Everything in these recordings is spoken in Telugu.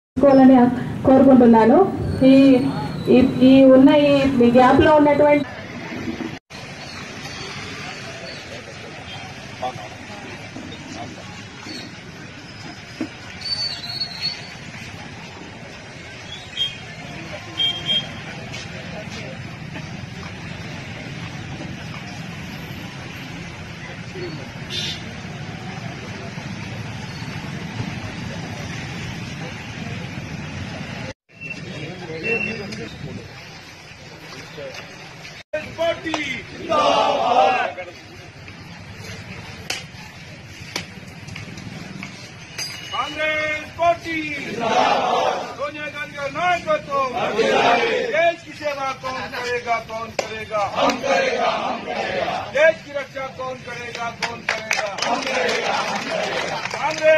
తీసుకోవాలని కోరుకుంటున్నాను ఈ ఈ- ఈ ఉన్న ఈ గ్యాప్ లో ఉన్నటువంటి पार्टी कांग्रेस पार्टी सोनिया गांधी का नायकत्व देश की सेवा कौन करेगा कौन करेगा हम करेगा हम करेगा देश की रक्षा कौन करेगा कौन करेगा हम करेगा हम करेगा कांग्रेस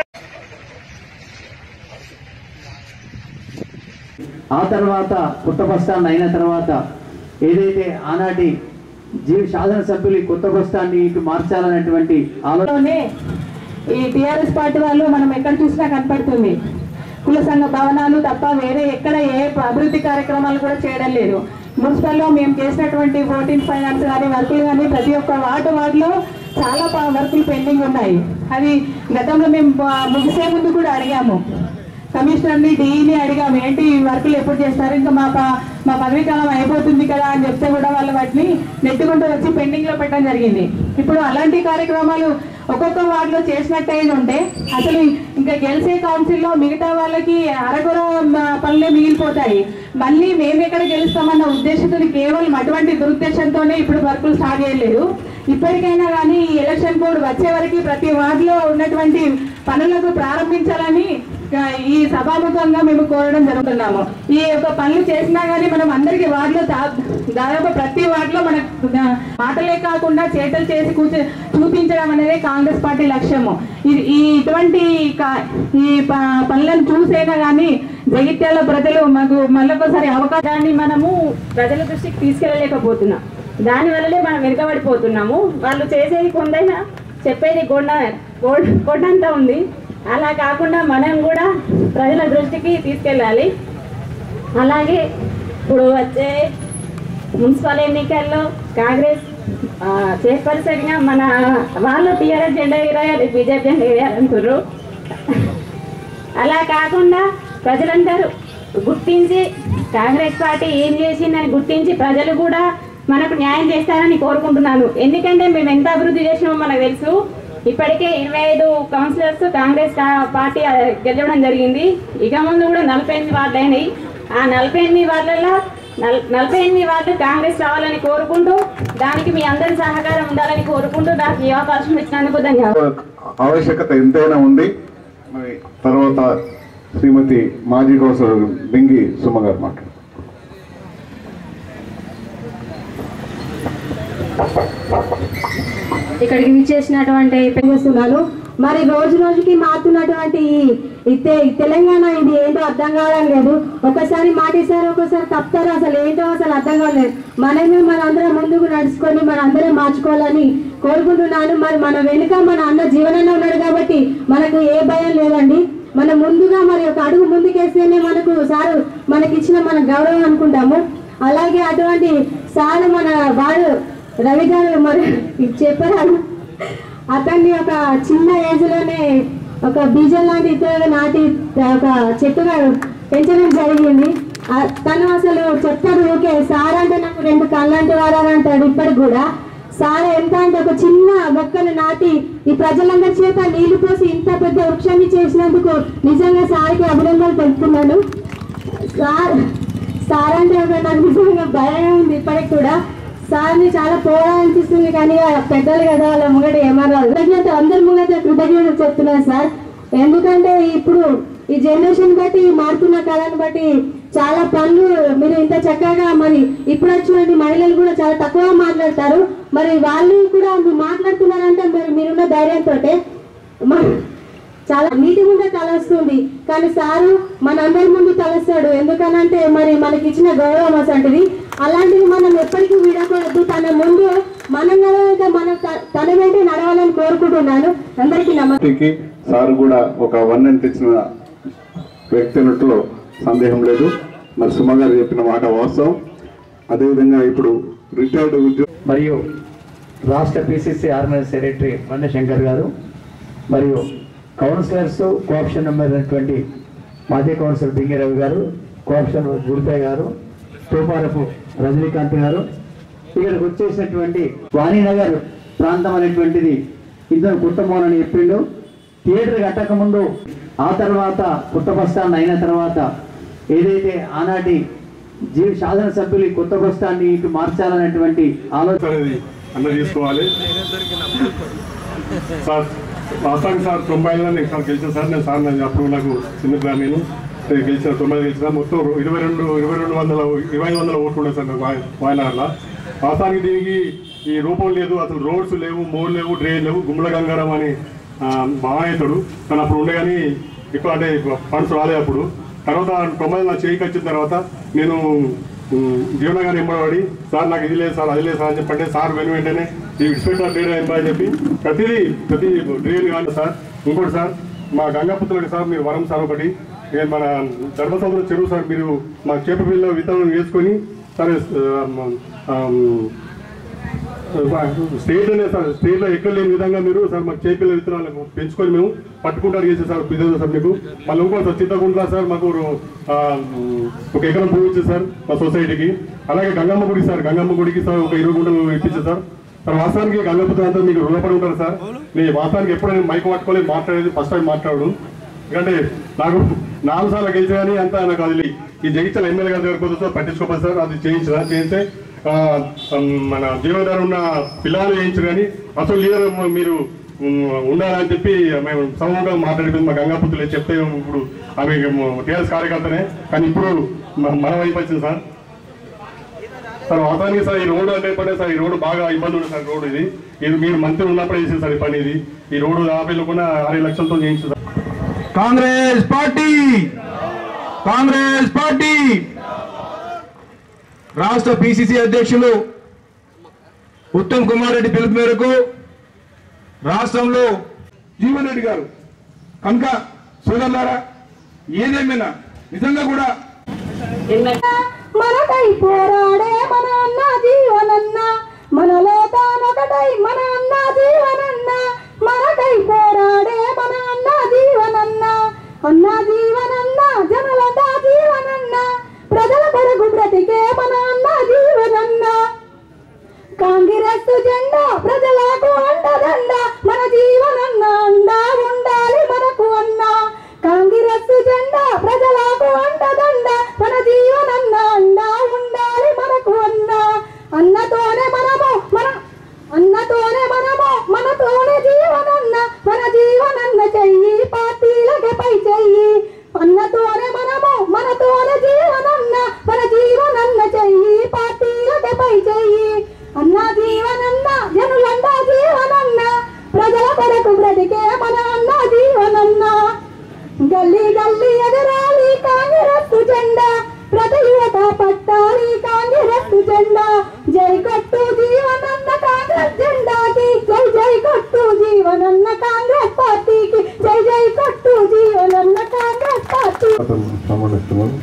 ఆ తర్వాత కొత్త బస్టాండ్ అయిన తర్వాత ఏదైతే ఆనాటి జీవి శాసనసభ్యులు ఈ కొత్త బస్టాండ్ ఇటు మార్చాలనేటువంటి ఆలోచన లోనే ఈ టిఆర్ఎస్ పార్టీ వాళ్ళు మనం ఎక్కడ చూసినా కనపడుతుంది కుల సంఘ భవనాలు తప్ప వేరే ఎక్కడ ఏ అభివృద్ధి కార్యక్రమాలు కూడా చేయడం లేదు మున్సిపల్లో మేము చేసినటువంటి ఓటింగ్ ఫైనాన్స్ కానీ వర్కులు కానీ ప్రతి ఒక్క వార్డు వార్డులో చాలా ప- వర్కులు పెండింగ్ ఉన్నాయి అది గతంలో మేము ప- ముగిసే ముందు కూడా అడిగాము కమిషనర్ని డీని అడిగాము ఏంటి ఈ వర్కులు ఎప్పుడు చేస్తారు ఇంకా మా ప- మా పదవీ కాలం అయిపోతుంది కదా అని చెప్తే కూడా వాళ్ళు వాటిని నెట్టుకుంటూ వచ్చి పెండింగ్ లో పెట్టడం జరిగింది ఇప్పుడు అలాంటి కార్యక్రమాలు ఒక్కొక్క వార్డులో చేసినట్టు అయి ఉంటే అసలు ఇంకా గెలిచే కౌన్సిల్లో మిగతా వాళ్ళకి అరకొర మ- పనులే మిగిలిపోతాయి మళ్ళీ మేము ఎక్కడ గెలుస్తామన్న ఉద్దేశంతో కేవలం అటువంటి దురుద్దేశంతోనే ఇప్పుడు వర్కులు స్టార్ట్ చేయలేదు ఇప్పటికైనా కానీ ఈ ఎలక్షన్ కోడ్ వచ్చే వరకు ప్రతి వార్డులో ఉన్నటువంటి పనులకు ప్రారంభించాలని ఆ, ఈ సభాముఖంగా మేము కోరడం జరుగుతున్నాము ఈ యొక్క పనులు చేసినా కానీ మనం అందరికి వార్డులో దా- దాదాపు ప్రతి వార్డులో మన ఆ, మాటలే కాకుండా చేతలు చేసి కూర్చో చూపించడం అనేది కాంగ్రెస్ పార్టీ లక్ష్యము ఇది ఈ ఇటువంటి కా- ఈ ప- పనులను చూసైనా కానీ జగిత్యాల ప్రజలు మాకు మళ్ళొకసారి అవకాశాన్ని మనము ప్రజల దృష్టికి తీసుకెళ్ళలేకపోతున్నాం దాని వల్లనే మనం వెనుకబడిపోతున్నాము వాళ్ళు చేసేది కొందైనా చెప్పేది కొండ గోడ్- కొండంతా ఉంది అలా కాకుండా మనం కూడా ప్రజల దృష్టికి తీసుకెళ్ళాలి అలాగే ఇప్పుడు వచ్చే మున్సిపల్ ఎన్నికల్లో కాంగ్రెస్ ఆ, చైర్పర్సన్గా మన వాళ్ళు టీఆర్ఎస్ జెండా ఎగరాయాలి బీజేపీ జెండా ఎగరాయాలంటారు అలా కాకుండా ప్రజలందరూ గుర్తించి కాంగ్రెస్ పార్టీ ఏం చేసిందని గుర్తించి ప్రజలు కూడా మనకు న్యాయం చేస్తారని కోరుకుంటున్నాను ఎందుకంటే మేము ఎంత అభివృద్ధి చేసినామో మనకు తెలుసు ఇప్పటికే ఇరవై ఐదు కౌన్సిలర్స్ కాంగ్రెస్ కా- పార్టీ ఆ, గెలవడం జరిగింది ఇక ముందు కూడా నలభై ఎనిమిది వార్డులు అయినాయి ఆ నలభై ఎనిమిది వార్డులలో నల్- నలభై ఎనిమిది వార్డులు కాంగ్రెస్ రావాలని కోరుకుంటూ దానికి మీ అందరి సహకారం ఉండాలని కోరుకుంటూ నాకు ఈ అవకాశం ఇచ్చినందుకు ధన్యవాదాలు ఆవశ్యకత ఎంతైనా ఉంది మరి తర్వాత శ్రీమతి మాజీ కౌన్సిలర్ బింగి సుమ గారు మాట్లాడు ఇక్కడికి విచ్చేసినటువంటి చేస్తున్నాను మరి రోజు రోజుకి మారుతున్నటువంటి ఈ- ఈ తె- తెలంగాణ ఇది ఏంటో అర్థం కావడం లేదు ఒకసారి మాటిస్తారు ఒకసారి తప్పుతారు అసలు ఏంటో అసలు అర్థం కావలేదు మనమే మన అందరం ముందుకు నడుచుకొని మన అందరం మార్చుకోవాలని కోరుకుంటున్నాను మరి మన వెనుక మన అన్న జీవనంలో ఉన్నాడు కాబట్టి మనకు ఏ భయం లేదండి మనం ముందుగా మరి ఒక అడుగు ముందుకేస్తేనే మనకు సారు మనకి ఇచ్చిన మన గౌరవం అనుకుంటాము అలాగే అటువంటి సారు మన వాడు రవి గారు మరి చెప్పారు అతన్ని ఒక చిన్న ఏజ్ లోనే ఒక బీజం లాంటి ఇతరులు నాటి ఒక చెట్టుగా పెంచడం జరిగింది ఆ, తను అసలు చెప్తాడు ఓకే సార్ అంటే నాకు రెండు కళ్ళంటి వారు అంటాడు ఇప్పటికి కూడా సార్ ఎంత అంటే ఒక చిన్న మొక్కను నాటి ఈ ప్రజలందరి చేత నీళ్లు పోసి ఇంత పెద్ద వృక్షాన్ని చేసినందుకు నిజంగా సార్కి అభినందనలు తెలుపుతున్నాను సార్ సార్ అంటే ఒక నాకు నిజంగా భయం ఉంది ఇప్పటికి కూడా సార్ని చాలా పోవాలనిపిస్తుంది కానీ ఆ పెద్దలు కదా వాళ్ళ ముంగట ఏమన్నా కృతజ్ఞత అందరి ముంగట కృతజ్ఞత చెప్తున్నాను సార్ ఎందుకంటే ఇప్పుడు ఈ జనరేషన్ బట్టి మారుతున్న కాలాన్ని బట్టి చాలా పనులు మీరు ఇంత చక్కగా మరి ఇప్పుడు వచ్చినటువంటి మహిళలు కూడా చాలా తక్కువ మాట్లాడతారు మరి వాళ్ళు కూడా మీరు మాట్లాడుతున్నారంటే మరి మీరున్న ధైర్యంతో చాలా నీటి ముందే తలస్తుంది కానీ సారు మన అందరి ముందు తలస్తాడు ఎందుకనంటే మరి మనకి ఇచ్చిన గౌరవం అసంటిది అలాంటిది మనం ఎప్పటికీ విడకూడదు తన ముందు మనం కనుక మనం త- తన వెంట నడవాలని కోరుకుంటున్నాను అందరికీ నమస్తే పార్టీకి సార్ కూడా ఒక వన్నెని తెచ్చిన వ్యక్తి అన్నట్లో సందేహం లేదు మరి సుమ గారు చెప్పిన మాట వాస్తవం అదేవిధంగా ఇప్పుడు రిటైర్డ్ ఉద్యోగ మరియు రాష్ట్ర పిసిసి ఆర్గనైజ్ సెక్రటరీ బండ శంకర్ గారు మరియు కౌన్సిలర్స్ కోఆప్షన్ మెంబర్ అయినటువంటి మాజీ కౌన్సిలర్ బింగి రవి గారు కోఆప్షన్ గుడిపే గారు తూపారపు రజనీకాంత్ గారు ఇక్కడికి వచ్చేసినటువంటి వాణినగర్ ప్రాంతం అనేటువంటిది ఇందులో కుట్టమోన్ అని చెప్పిండు థియేటర్ కట్టక ముందు ఆ తర్వాత కొత్త బస్ స్టాండ్ అయిన తర్వాత ఏదైతే ఆనాటి జీవ శాసన సభ్యులు ఈ కొత్త బస్ స్టాండ్ ఇటు మార్చాలనేటువంటి ఆలోచన అనేది అన్న తీసుకోవాలి సార్ వాస్తవానికి సార్ తొంభై ఐదులో నేను సార్ గెలిచిన సార్ నేను సార్ నేను అప్పుడు నాకు చిన్న ప్లాన్ నేను నేను గెలిచిన తొంభై ఐదు గెలిచిన మొత్తం ఇరవై రెండు ఇరవై రెండు వందల ఇరవై ఐదు వందల ఓట్లు ఉన్నాయి సార్ నాకు వాయ- వాయనాడులో వాస్తవానికి దీనికి ఈ రూపం లేదు అసలు రోడ్స్ లేవు మోడ్ లేవు డ్రైన్ లేవు గుమ్మల గంగారం అని ఆ, మహానేతుడు కానీ అప్పుడు ఉండే కానీ ఎక్కువ అంటే ఫండ్స్ రాలేదు అప్పుడు తర్వాత తొంభై నా చేయికి వచ్చిన తర్వాత నేను జీవన గారు ఎంబడి సార్ నాకు ఇది లేదు సార్ అది లేదు సార్ అని చెప్పంటే సార్ వెను వెంటనే ఈ ఇన్స్పెక్టర్ లీడర్ ఎంబడి అని చెప్పి ప్రతిదీ ప్రతి డ్రైన్ కానీ సార్ ఇంకోటి సార్ మా గంగాపుత్రులకి సార్ మీరు వరం సార్ ఒకటి ఇక మన ధర్మసముద్రం చెరువు సార్ మీరు మా చేపపిల్ల విత్తనం వేసుకొని సరే ఆ, స్టేట్ అనే సార్ స్టేట్ లో ఎక్కడ లేని విధంగా మీరు సార్ మాకు చేపిల్ల విత్తనాలు పెంచుకొని మేము పట్టుకుంటారు చేసే సార్ పిల్లలు సార్ మీకు మళ్ళీ ఇంకో సార్ చింతకుంటా సార్ మాకు ఆ, ఒక ఎకరం భూమి ఇచ్చింది సార్ మా సొసైటీకి అలాగే గంగమ్మ గుడి సార్ గంగమ్మ గుడికి సార్ ఒక ఇరవై గుంటలు ఇప్పించారు సార్ సార్ వాస్తవానికి గంగపుత్ర అంతా మీకు రుణపడి ఉంటారు సార్ నేను వాస్తవానికి ఎప్పుడు నేను మైక్ పట్టుకోలేదు మాట్లాడేది ఫస్ట్ టైం మాట్లాడు ఎందుకంటే నాకు నాలుగు సార్లు గెలిచా కానీ అంతా నాకు అది ఈ జగిత్యాల ఎమ్మెల్యే గారి దగ్గర కొంచెం పట్టించుకోలేదు సార్ అది చేయించిన చేయిస్తే ఆ, ఉమ్, మన జీవనధార ఉన్న పిల్లలు చేయించారు కానీ అసలు లీడర్ మీరు ఉమ్, ఉండాలని చెప్పి మేము సమూహంగా మాట్లాడిపోయింది మా గంగాపుత్రులు చెప్తే ఇప్పుడు ఆమె టీఆర్ఎస్ కార్యకర్తనే కానీ ఇప్పుడు మ- మన వైపు వచ్చింది సార్ సార్ వాస్తవానికి సార్ ఈ రోడ్డు అంటే పడే సార్ ఈ రోడ్డు బాగా ఇబ్బంది ఉంది సార్ రోడ్డు ఇది ఇది మీరు మంత్రి ఉన్నప్పుడే చేసేది సార్ ఈ పని ఇది ఈ రోడ్డు యాభై కూడా అరవై లక్షలతో చేయించారు sir Congress party Congress party రాష్ట్ర పిసిసి అధ్యక్షులు ఉత్తమ్ కుమార్ రెడ్డి పిలుపు మేరకు రాష్ట్రంలో జీవన్ రెడ్డి గారు కనుక సోదరులారా ఏదేమైనా నిజంగా కూడా మనకై పోరాడే మన అన్న జీవనన్న మనలో తానొకటై మన అన్న జీవనన్న మనకై పోరాడే మన అన్న జీవనన్న అన్న జీవనన్న జనలతా జీవనన్న ప్రజల కొరకు బ్రతికే మన అన్న జీవనన్న కాంగ్రెస్ జెండా ప్రజలకు అండదండ మన జీవనన్న అండా ఉండాలి మనకు అన్న కాంగ్రెస్ జెండా ప్రజలకు అండదండ మన జీవనన్న అండా ఉండాలి మనకు అన్న అన్నతోనే మనము మన అన్నతోనే మనము మనతోనే జీవనన్న మన జీవనన్న చెయ్యి పార్టీలకి పై చెయ్యి అన్నతోనే మనము మనతోనే జీవనన్న మన జీవనన్న చెయ్యి పార్టీలకి పై చెయ్యి అన్న జీవనన్న జనులంద జీవనన్న ప్రజల కొరకు బ్రతికే మన అన్న జీవనన్న గల్లీ గల్లీ ఎగరాలి కాంగ్రెస్ జెండా ప్రతి యువత పట్టాలి కాంగ్రెస్ జెండా జై కొట్టు జీవనన్న కాంగ్రెస్ జెండాకి జై జై కొట్టు జీవనన్న కాంగ్రెస్ పార్టీకి జై జై కొట్టు జీవనన్న కాంగ్రెస్ పార్టీ సంబంధిస్తున్నాం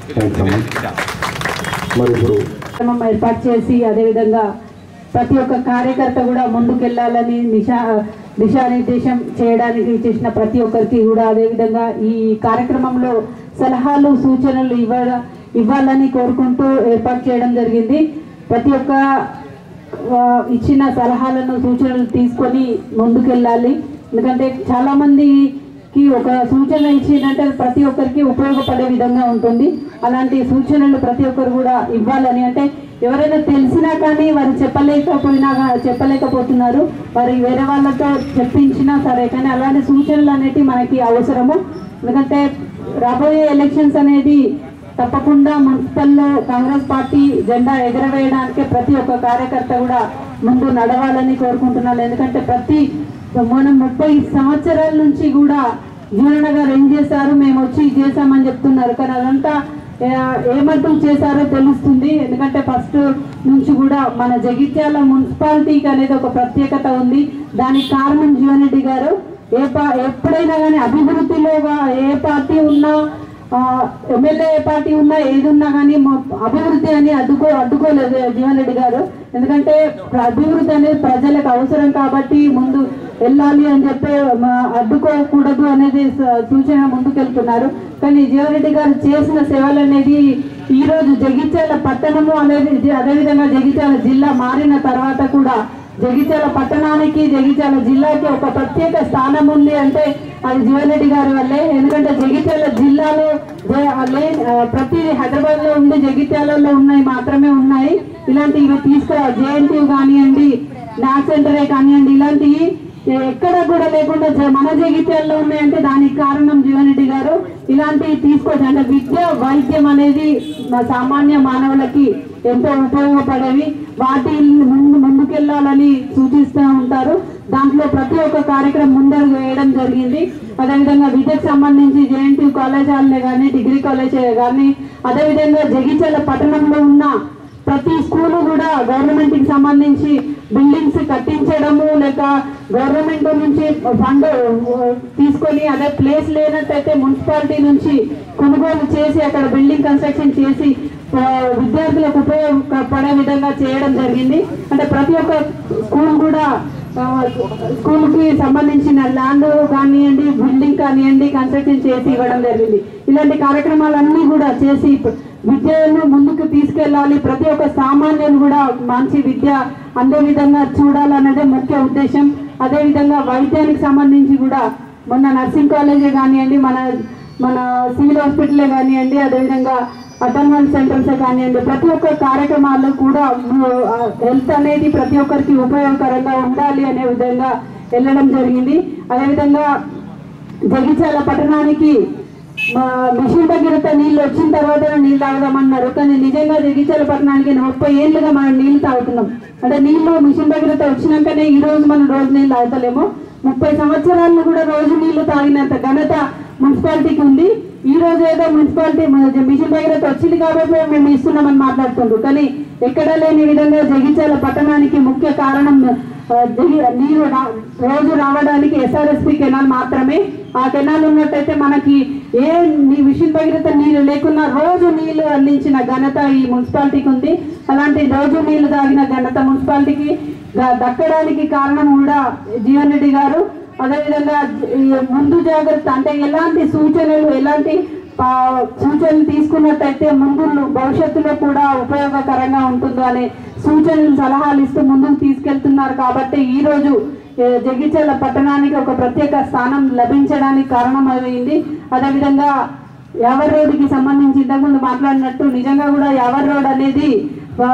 మరి ఇప్పుడు కార్యక్రమం ఏర్పాటు చేసి అదేవిధంగా ప్రతి ఒక్క కార్యకర్త కూడా ముందుకెళ్లాలని దిశా దిశానిర్దేశం చేయడానికి చేసిన ప్రతి ఒక్కరికి కూడా అదేవిధంగా ఈ కార్యక్రమంలో సలహాలు సూచనలు ఇవ్వ ఇవ్వాలని కోరుకుంటూ ఏర్పాటు చేయడం జరిగింది ప్రతి ఒక్క ఆ, ఇచ్చిన సలహాలను సూచనలు తీసుకొని ముందుకెళ్ళాలి ఎందుకంటే చాలా మందికి ఒక సూచన ఇచ్చిందంటే అది ప్రతి ఒక్కరికి ఉపయోగపడే విధంగా ఉంటుంది అలాంటి సూచనలు ప్రతి ఒక్కరు కూడా ఇవ్వాలని అంటే ఎవరైనా తెలిసినా కానీ వారు చెప్పలేకపోయినా గా- చెప్పలేకపోతున్నారు వారి వేరే వాళ్ళతో చెప్పించినా సరే కానీ అలాంటి సూచనలు అనేటివి మనకి అవసరము ఎందుకంటే రాబోయే ఎలక్షన్స్ అనేది తప్పకుండా మున్సిపల్లో కాంగ్రెస్ పార్టీ జెండా ఎగరవేయడానికి ప్రతి ఒక్క కార్యకర్త కూడా ముందు నడవాలని కోరుకుంటున్నాను ఎందుకంటే ప్రతి మనం ముప్పై సంవత్సరాల నుంచి కూడా జీవన గారు ఏం చేశారు మేము వచ్చి ఇది చేశామని చెప్తున్నారు కానీ అదంతా ఏ- ఏమంటూ చేశారో తెలుస్తుంది ఎందుకంటే ఫస్ట్ నుంచి కూడా మన జగిత్యాల మున్సిపాలిటీకి అనేది ఒక ప్రత్యేకత ఉంది దానికి కారణం జీవన్ రెడ్డి గారు ఏ పా ఎప్పుడైనా కానీ అభివృద్ధిలో గా- ఏ పార్టీ ఉన్నా ఆ, ఎమ్మెల్యే పార్టీ ఉన్నా ఏది ఉన్నా కానీ మా అభివృద్ధి అని అడ్డుకో అడ్డుకోలేదు జీవన్ రెడ్డి గారు ఎందుకంటే ప్ర- అభివృద్ధి అనేది ప్రజలకు అవసరం కాబట్టి ముందు వెళ్ళాలి అని చెప్పి మా అడ్డుకోకూడదు అనేది స- సూచన ముందుకెళ్తున్నారు కానీ జీవన్ రెడ్డి గారు చేసిన సేవలు అనేది ఈ రోజు జగిత్యాల పట్టణము అనేది ఇది- అదేవిధంగా జగిత్యాల జిల్లా మారిన తర్వాత కూడా జగిత్యాల పట్టణానికి జగిత్యాల జిల్లాకి ఒక ప్రత్యేక స్థానం ఉంది అంటే అది జీవన్ రెడ్డి గారి వల్లే ఎందుకంటే జగిత్యాల జిల్లాలో జ- లే- ఆ, ప్రతి హైదరాబాద్ లో ఉండి జగిత్యాలలో ఉన్నాయి మాత్రమే ఉన్నాయి ఇలాంటివి తీసుకురా జేఎన్టీయూ కానివ్వండి ల్యాబ్ సెంటరే కానివ్వండి ఇలాంటివి ఎక్కడ కూడా లేకుండా జ- మన జగిత్యాల్లో ఉన్నాయంటే దానికి కారణం జీవన్ రెడ్డి గారు ఇలాంటివి తీసుకోవచ్చు అంటే విద్య వైద్యం అనేది మా సామాన్య మానవులకి ఎంతో ఉపయోగపడేవి వాటి ముందు ముందుకెళ్లాలని సూచిస్తూ ఉంటారు దాంట్లో ప్రతి ఒక్క కార్యక్రమం ముందడుగు వేయడం జరిగింది అదేవిధంగా విద్యకు సంబంధించి జేఎన్టీ కళాశాలనే కానీ డిగ్రీ కాలేజ్ కానీ అదేవిధంగా జగిత్యాల పట్టణంలో ఉన్న ప్రతి స్కూలు కూడా గవర్నమెంట్ కి సంబంధించి బిల్డింగ్స్ కట్టించడము లేక గవర్నమెంట్ నుంచి ఫండ్ తీసుకొని అదే ప్లేస్ లేనట్టయితే మున్సిపాలిటీ నుంచి కొనుగోలు చేసి అక్కడ బిల్డింగ్ కన్స్ట్రక్షన్ చేసి ఆ, విద్యార్థులకు ఉపయోగపడే విధంగా చేయడం జరిగింది అంటే ప్రతి ఒక్క స్కూల్ కూడా ఆ, స్కూల్ కి సంబంధించిన ల్యాండ్ కానివ్వండి బిల్డింగ్ కానివ్వండి కన్స్ట్రక్షన్ చేసి ఇవ్వడం జరిగింది ఇలాంటి కార్యక్రమాలన్నీ కూడా చేసి విద్యను ముందుకు తీసుకెళ్ళాలి ప్రతి ఒక్క సామాన్యులు కూడా మంచి విద్య అందే విధంగా చూడాలన్నదే ముఖ్య ఉద్దేశం అదే విధంగా వైద్యానికి సంబంధించి కూడా మొన్న నర్సింగ్ కాలేజే కానివ్వండి మన మన సివిల్ హాస్పిటలే కానివ్వండి అదేవిధంగా అటర్నల్ సెంటర్స్ కానివ్వండి ప్రతి ఒక్క కార్యక్రమాల్లో కూడా హెల్త్ అనేది ప్రతి ఒక్కరికి ఉపయోగకరంగా ఉండాలి అనే విధంగా వెళ్ళడం జరిగింది అదేవిధంగా జగిత్యాల పట్టణానికి మా మిషన్ దగ్గర నీళ్ళు వచ్చిన తర్వాత నీళ్ళు తాగుదామన్నారు కానీ నిజంగా జగిత్యాల పట్టణానికి ముప్పై ఏళ్ళుగా మనం నీళ్లు తాగుతున్నాం అంటే నీళ్లు మిషన్ దగ్గర వచ్చినాకనే ఈ రోజు మనం రోజు నీళ్ళు తాగుతలేము ముప్పై సంవత్సరాలను కూడా రోజు నీళ్లు తాగినంత ఘనత మున్సిపాలిటీకి ఉంది ఈ రోజు ఏదో మున్సిపాలిటీ మన మిషన్ దగ్గర వచ్చింది కాబట్టి మేము ఇస్తున్నామని మాట్లాడుతుండ్రు కానీ ఎక్కడా లేని విధంగా జగిత్యాల పట్టణానికి ముఖ్య కారణం ఆ, జగి- నీరు రా- రోజు రావడానికి ఎస్ఆర్ఎస్పి కెనాల్ మాత్రమే ఆ కెనాల్ ఉన్నట్టయితే మనకి ఏ నీ మిషన్ భగీరథ నీళ్ళు లేకున్నా రోజు నీళ్లు అందించిన ఘనత ఈ మున్సిపాలిటీకి ఉంది అలాంటి రోజు నీళ్లు తాగిన ఘనత మున్సిపాలిటీకి ద- దక్కడానికి కారణం కూడా జీవన్ రెడ్డి గారు అదేవిధంగా ఈ ముందు జాగ్రత్త అంటే ఎలాంటి సూచనలు ఎలాంటి ఆ, సూచనలు తీసుకున్నట్టయితే ముందు భవిష్యత్తులో కూడా ఉపయోగకరంగా ఉంటుందో అనే సూచనలు సలహాలు ఇస్తూ ముందుకు తీసుకెళ్తున్నారు కాబట్టి ఈ రోజు ఏ, జగిత్యాల పట్టణానికి ఒక ప్రత్యేక స్థానం లభించడానికి కారణమైంది అదేవిధంగా యావర్ రోడ్డుకి సంబంధించి ఇంతకుముందు మాట్లాడినట్టు నిజంగా కూడా యావర్ రోడ్ అనేది ఆ,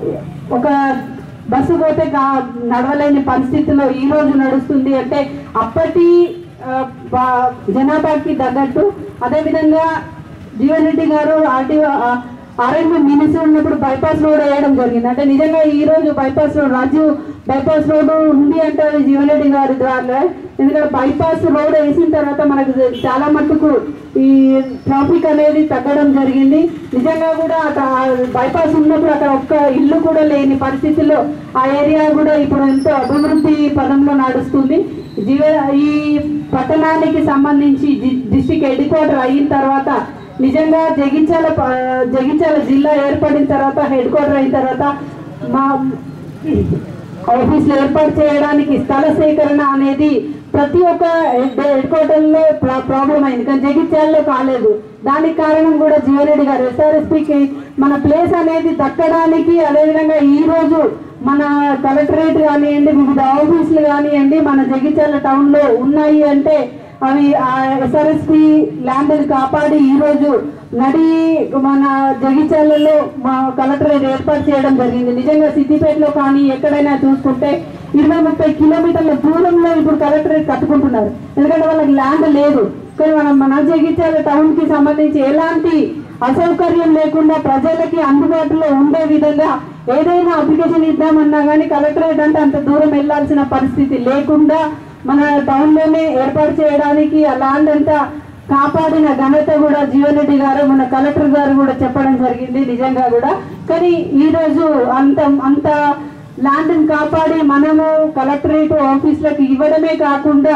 ఒక బస్సు పోతే గా- నడవలేని పరిస్థితిలో ఈ రోజు నడుస్తుంది అంటే అప్పటి ఆ, బా- జనాభాకి తగ్గట్టు అదేవిధంగా Jeevan Reddy garu RTO R M M minister ఉన్నప్పుడు బైపాస్ రోడ్ వేయడం జరిగింది అంటే నిజంగా ఈ రోజు bypass road Rajiv bypass road ఉంది అంటే అది జీవన్ రెడ్డి గారి ద్వారా ఎందుకంటే బైపాస్ రోడ్ వేసిన తర్వాత మనకు చాలా మట్టుకు ఈ ట్రాఫిక్ అనేది తగ్గడం జరిగింది నిజంగా కూడా అక్కడ బైపాస్ ఉన్నప్పుడు అక్కడ ఒక్క ఇల్లు కూడా లేని పరిస్థితుల్లో ఆ ఏరియా కూడా ఇప్పుడు ఎంతో అభివృద్ధి పదంలో నడుస్తుంది జీవ ఈ పట్టణానికి సంబంధించి డిస్టిక్ హెడ్ క్వార్టర్ అయిన తర్వాత నిజంగా జగిత్యాల ప- జగిత్యాల జిల్లా ఏర్పడిన తర్వాత హెడ్ క్వార్టర్ అయిన తర్వాత మా ఆఫీసులు ఏర్పాటు చేయడానికి స్థల సేకరణ అనేది ప్రతి ఒక్క హెడ్ హెడ్ క్వార్టర్లో ప్రాబ్లం అయింది కానీ జగిత్యాలలో కాలేదు దానికి కారణం కూడా జీవరెడ్డి గారు ఎస్ఆర్ఎస్పికి మన ప్లేస్ అనేది దక్కడానికి అదేవిధంగా ఈ రోజు మన కలెక్టరేట్ కానివ్వండి వివిధ ఆఫీసులు కానివ్వండి మన జగిత్యాల టౌన్ లో ఉన్నాయి అంటే అవి ఎస్ఆర్ఎస్పి ల్యాండ్ కాపాడి ఈ రోజు నడి మన జగిత్యాలలో మా కలెక్టరేట్ ఏర్పాటు చేయడం జరిగింది నిజంగా సిద్దిపేటలో కానీ ఎక్కడైనా చూసుకుంటే ఇరవై ముప్పై కిలోమీటర్ల దూరంలో ఇప్పుడు కలెక్టరేట్ కట్టుకుంటున్నారు ఎందుకంటే వాళ్ళకి ల్యాండ్ లేదు కానీ మనం మన జగిత్యాల టౌన్ కి సంబంధించి ఎలాంటి అసౌకర్యం లేకుండా ప్రజలకి అందుబాటులో ఉండే విధంగా ఏదైనా అప్లికేషన్ ఇద్దామన్నా కానీ కలెక్టరేట్ అంటే అంత దూరం వెళ్ళాల్సిన పరిస్థితి లేకుండా మన టౌన్ లోనే ఏర్పాటు చేయడానికి ఆ ల్యాండ్ అంతా కాపాడిన ఘనత కూడా జీవన్ రెడ్డి గారు మన కలెక్టర్ గారు కూడా చెప్పడం జరిగింది నిజంగా కూడా కానీ ఈ రోజు అంత అంత ల్యాండ్ కాపాడి మనము కలెక్టరేట్ ఆఫీసులకు ఇవ్వడమే కాకుండా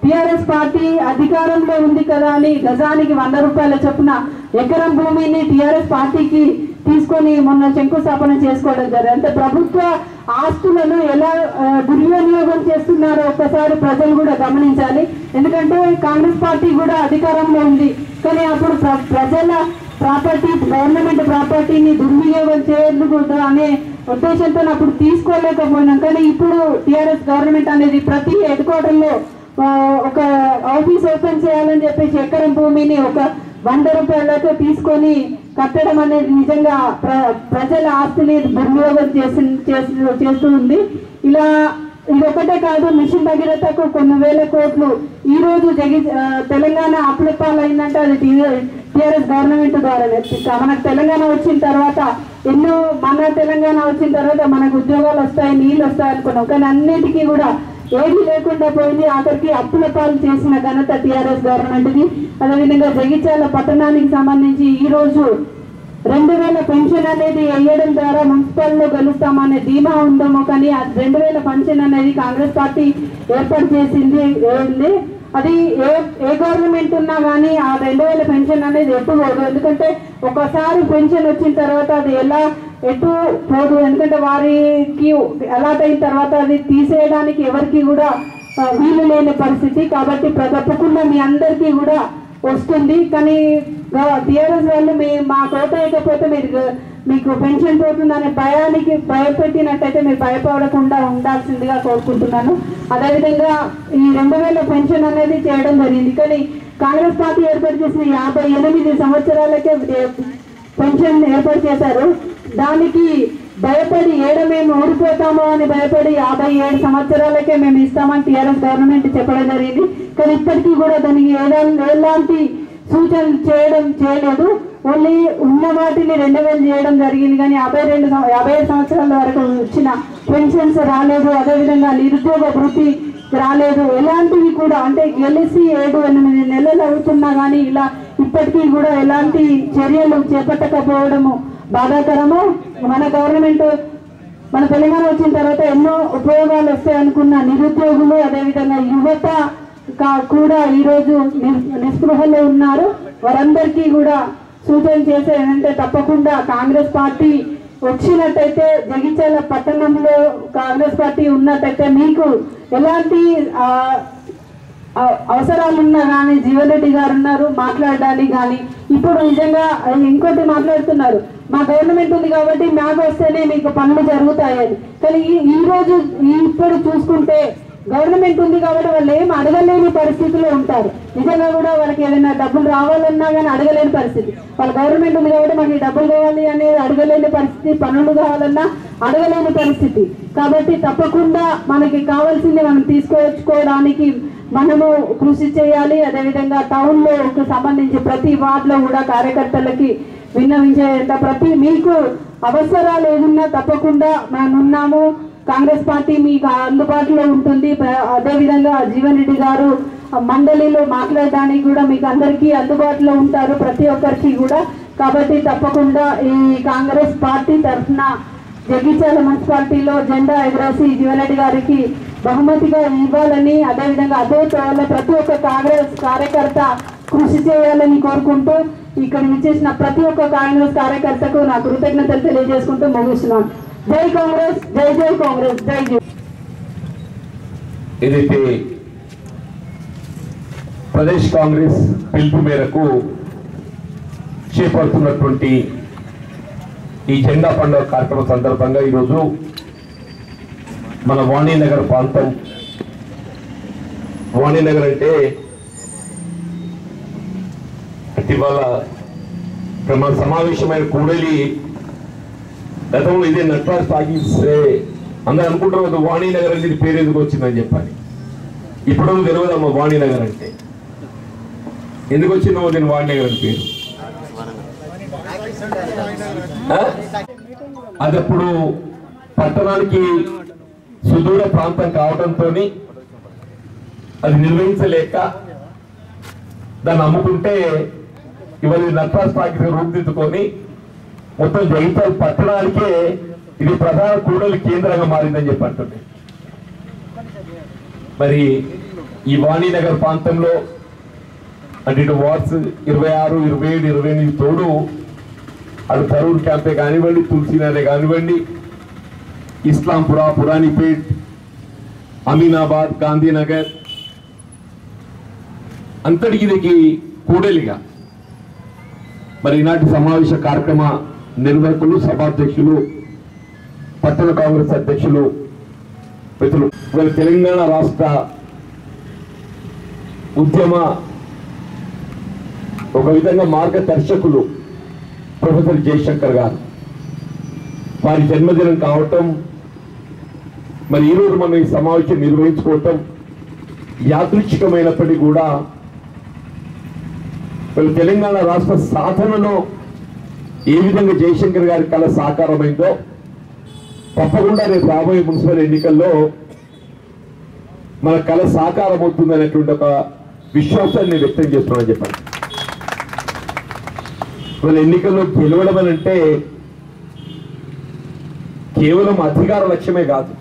టిఆర్ఎస్ పార్టీ అధికారంలో ఉంది కదా అని గజానికి వంద రూపాయల చొప్పున ఎకరం భూమిని టిఆర్ఎస్ పార్టీకి తీసుకొని మొన్న శంకుస్థాపన చేసుకోవడం జరిగింది అంటే ప్రభుత్వ ఆస్తులను ఎలా ఆ, దుర్వినియోగం చేస్తున్నారో ఒక్కసారి ప్రజలు కూడా గమనించాలి ఎందుకంటే కాంగ్రెస్ పార్టీ కూడా అధికారంలో ఉంది కానీ అప్పుడు ప్ర- ప్రజల ప్రాపర్టీ గవర్నమెంట్ ప్రాపర్టీని దుర్వినియోగం చేయకూడదు అనే ఉద్దేశంతో అప్పుడు తీసుకోలేకపోయినాం కానీ ఇప్పుడు టిఆర్ఎస్ గవర్నమెంట్ అనేది ప్రతి హెడ్ క్వార్టర్లో ఆ, ఒక ఆఫీస్ ఓపెన్ చేయాలని చెప్పేసి ఎకరం భూమిని ఒక వంద రూపాయలతో తీసుకొని కట్టడం అనేది నిజంగా ప్ర ప్రజల ఆస్తిని దుర్వినియోగం చేసి చేస్తూ చేస్తూ ఉంది ఇలా ఇది ఒకటే కాదు మిషన్ భగీరథకు కొన్ని వేల కోట్లు ఈ రోజు జగి ఆ, తెలంగాణ అప్లపాలైందంటే అది టీఆర్ఎస్ గవర్నమెంట్ ద్వారానే ఇక మనకు తెలంగాణ వచ్చిన తర్వాత ఎన్నో మన తెలంగాణ వచ్చిన తర్వాత మనకు ఉద్యోగాలు వస్తాయి నీళ్ళు వస్తాయి అనుకున్నాం కానీ అన్నిటికీ కూడా ఏది లేకుండా పోయింది ఆఖరికి అప్పుల పాలు చేసిన ఘనత టీఆర్ఎస్ గవర్నమెంట్ది అదేవిధంగా జగిత్యాల పట్టణానికి సంబంధించి ఈ రోజు రెండు వేల పెన్షన్ అనేది వేయడం ద్వారా మున్సిపల్లో గెలుస్తామనే ధీమా ఉందేమో కానీ ఆ రెండు వేల పెన్షన్ అనేది కాంగ్రెస్ పార్టీ ఏర్పాటు చేసింది ఏంది అది ఏ ఏ గవర్నమెంట్ ఉన్నా కానీ ఆ రెండు వేల పెన్షన్ అనేది ఎటు పోదు ఎందుకంటే ఒకసారి పెన్షన్ వచ్చిన తర్వాత అది ఎలా ఎటు పోదు ఎందుకంటే వారికి అలాట్ అయిన తర్వాత అది తీసేయడానికి ఎవరికి కూడా ఆ, వీలు లేని పరిస్థితి కాబట్టి ప్ర- తప్పకుండా మీ అందరికీ కూడా వస్తుంది కానీ టీఆర్ఎస్ వాళ్ళు మీ మా కోట వేయకపోతే మీరు గ- మీకు పెన్షన్ పోతుందనే భయానికి భయపెట్టినట్టయితే మీరు భయపడకుండా ఉండాల్సిందిగా కోరుకుంటున్నాను అదేవిధంగా ఈ రెండు వేల పెన్షన్ అనేది చేయడం జరిగింది కానీ కాంగ్రెస్ పార్టీ ఏర్పాటు చేసిన యాభై ఎనిమిది సంవత్సరాలకే ఏ- పెన్షన్ ఏర్పాటు చేశారు దానికి భయపడి ఏడ మేము ఊడిపోతామో అని భయపడి యాభై ఏడు సంవత్సరాలకే మేము ఇస్తామని టీఆర్ఎస్ గవర్నమెంట్ చెప్పడం జరిగింది కానీ ఇప్పటికీ కూడా దానికి ఏదా- ఎలాంటి సూచనలు చేయడం చేయలేదు ఓన్లీ ఉన్న వాటిని రెండు వేలు చేయడం జరిగింది కానీ యాభై రెండు సం- యాభై ఐదు సంవత్సరాల వరకు వచ్చిన పెన్షన్స్ రాలేదు అదేవిధంగా నిరుద్యోగ వృత్తి రాలేదు ఎలాంటివి కూడా అంటే గెలిచి ఏడు ఎనిమిది నెలలు అవుతున్నా కానీ ఇలా ఇప్పటికీ కూడా ఎలాంటి చర్యలు చేపట్టకపోవడము బాధాకరము మన గవర్నమెంట్ మన తెలంగాణ వచ్చిన తర్వాత ఎన్నో ఉపయోగాలు వస్తాయి అనుకున్న నిరుద్యోగులు అదేవిధంగా యువత కా- కూడా ఈరోజు ని- నిస్పృహలో ఉన్నారు వారందరికీ కూడా సూచన చేసే ఏంటంటే తప్పకుండా కాంగ్రెస్ పార్టీ వచ్చినట్టయితే జగిత్యాల పట్టణంలో కాంగ్రెస్ పార్టీ ఉన్నట్టయితే మీకు ఎలాంటి ఆ, అవ- అవసరాలున్నా కానీ జీవన్ రెడ్డి గారు ఉన్నారు మాట్లాడడానికి కానీ ఇప్పుడు నిజంగా ఇంకోటి మాట్లాడుతున్నారు మా గవర్నమెంట్ ఉంది కాబట్టి మాకు వస్తేనే మీకు పనులు జరుగుతాయని కానీ ఈ- ఈ రోజు ఈ ఇప్పుడు చూసుకుంటే గవర్నమెంట్ ఉంది కాబట్టి వాళ్ళు ఏం అడగలేని పరిస్థితిలో ఉంటారు నిజంగా కూడా వాళ్ళకి ఏదైనా డబ్బులు రావాలన్నా కానీ అడగలేని పరిస్థితి వాళ్ళ గవర్నమెంట్ ఉంది కాబట్టి మాకు ఈ డబ్బులు కావాలి అనేది అడగలేని పరిస్థితి పనులు కావాలన్నా అడగలేని పరిస్థితి కాబట్టి తప్పకుండా మనకి కావాల్సింది మనం తీసుకొచ్చుకోవడానికి మనము కృషి చేయాలి అదేవిధంగా టౌన్ లో సంబంధించి ప్రతి వార్డ్ లో కూడా కార్యకర్తలకి విన్నవించేంత ప్రతి మీకు అవసరాలు ఏదున్నా తప్పకుండా మేము ఉన్నాము కాంగ్రెస్ పార్టీ మీకు అందుబాటులో ఉంటుంది ప్ర- అదేవిధంగా జీవన్ రెడ్డి గారు ఆ మండలిలో మాట్లాడడానికి కూడా మీకు అందరికీ అందుబాటులో ఉంటారు ప్రతి ఒక్కరికి కూడా కాబట్టి తప్పకుండా ఈ కాంగ్రెస్ పార్టీ తరఫున జగిత్యాల మున్సిపాలిటీలో జెండా ఎగరేసి జీవన్రెడ్డి గారికి బహుమతిగా ఇవ్వాలని అదేవిధంగా అదే తోవలో ప్రతి ఒక్క కాంగ్రెస్ కార్యకర్త కృషి చేయాలని కోరుకుంటూ ఇక్కడ విచ్చేసిన ప్రతి ఒక్క కాంగ్రెస్ కార్యకర్తకు నా కృతజ్ఞతలు తెలియజేసుకుంటూ ముగిస్తున్నాను జై కాంగ్రెస్ జై జై కాంగ్రెస్ జై జై ఏదైతే ప్రదేశ్ కాంగ్రెస్ పిలుపు మేరకు చేపడుతున్నటువంటి ఈ జెండా పండుగ కార్యక్రమం సందర్భంగా ఈరోజు మన వాణినగర్ ప్రాంతం వాణినగర్ అంటే ఇవాళ ఇక్కడ మన సమావేశమైన కూడలి గతంలో ఇదే నట్రాజ్ తాగిస్తే అందరూ అనుకుంటారు కదా వాణినగర్ అనేది పేరు ఎందుకు వచ్చిందని చెప్పని ఇప్పుడు తెలియదమ్మ వాణినగర్ అంటే ఎందుకు వచ్చిందో నేను వాణినగర్ అని పేరు ఆ? అది అప్పుడు పట్టణానికి సుదూర ప్రాంతం కావడంతో అది నిర్వహించలేక దాన్ని అమ్ముకుంటే ఇవాళ ఇది నట్రాజ్ తాకి రూపుదిద్దుకొని మొత్తం జగిత్యాల పట్టణానికే ఇది ప్రధాన కూడలి కేంద్రంగా మారిందని చెప్పి అంటుంది మరి ఈ వాణినగర్ ప్రాంతంలో అంటే ఇటు వార్డ్స్ ఇరవై ఆరు ఇరవై ఏడు ఇరవై ఎనిమిది తోడు అటు ధరూర్ క్యాంపే కానివ్వండి తులసీనగరే కానివ్వండి ఇస్లాంపుర పురాణిపేట్ అమీనాబాద్ గాంధీనగర్ అంతటికి దీనికి కూడలిగా మరి ఈనాటి సమావేశ కార్యక్రమ నిర్వాహకులు సభాధ్యక్షులు పట్టణ కాంగ్రెస్ అధ్యక్షులు మిత్రులు ఇవాళ తెలంగాణ రాష్ట్ర ఉద్యమ ఒక విధంగా మార్గదర్శకులు ప్రొఫెసర్ జయశంకర్ గారు వారి జన్మదినం కావటం మరి ఈరోజు మనం ఈ సమావేశం నిర్వహించుకోవటం యాదృచ్ఛికమైనప్పటికీ కూడా మరి తెలంగాణ రాష్ట్ర సాధనలో ఏ విధంగా జయశంకర్ గారి కళ సాకారమైందో తప్పకుండా రేపు రాబోయే మున్సిపల్ ఎన్నికల్లో మన కళ సాకారం అవుతుంది అనేటువంటి ఒక విశ్వాసాన్ని నేను వ్యక్తం చేస్తున్నానని చెప్పాను మన ఎన్నికల్లో గెలవడం అని అంటే కేవలం అధికార లక్ష్యమే కాదు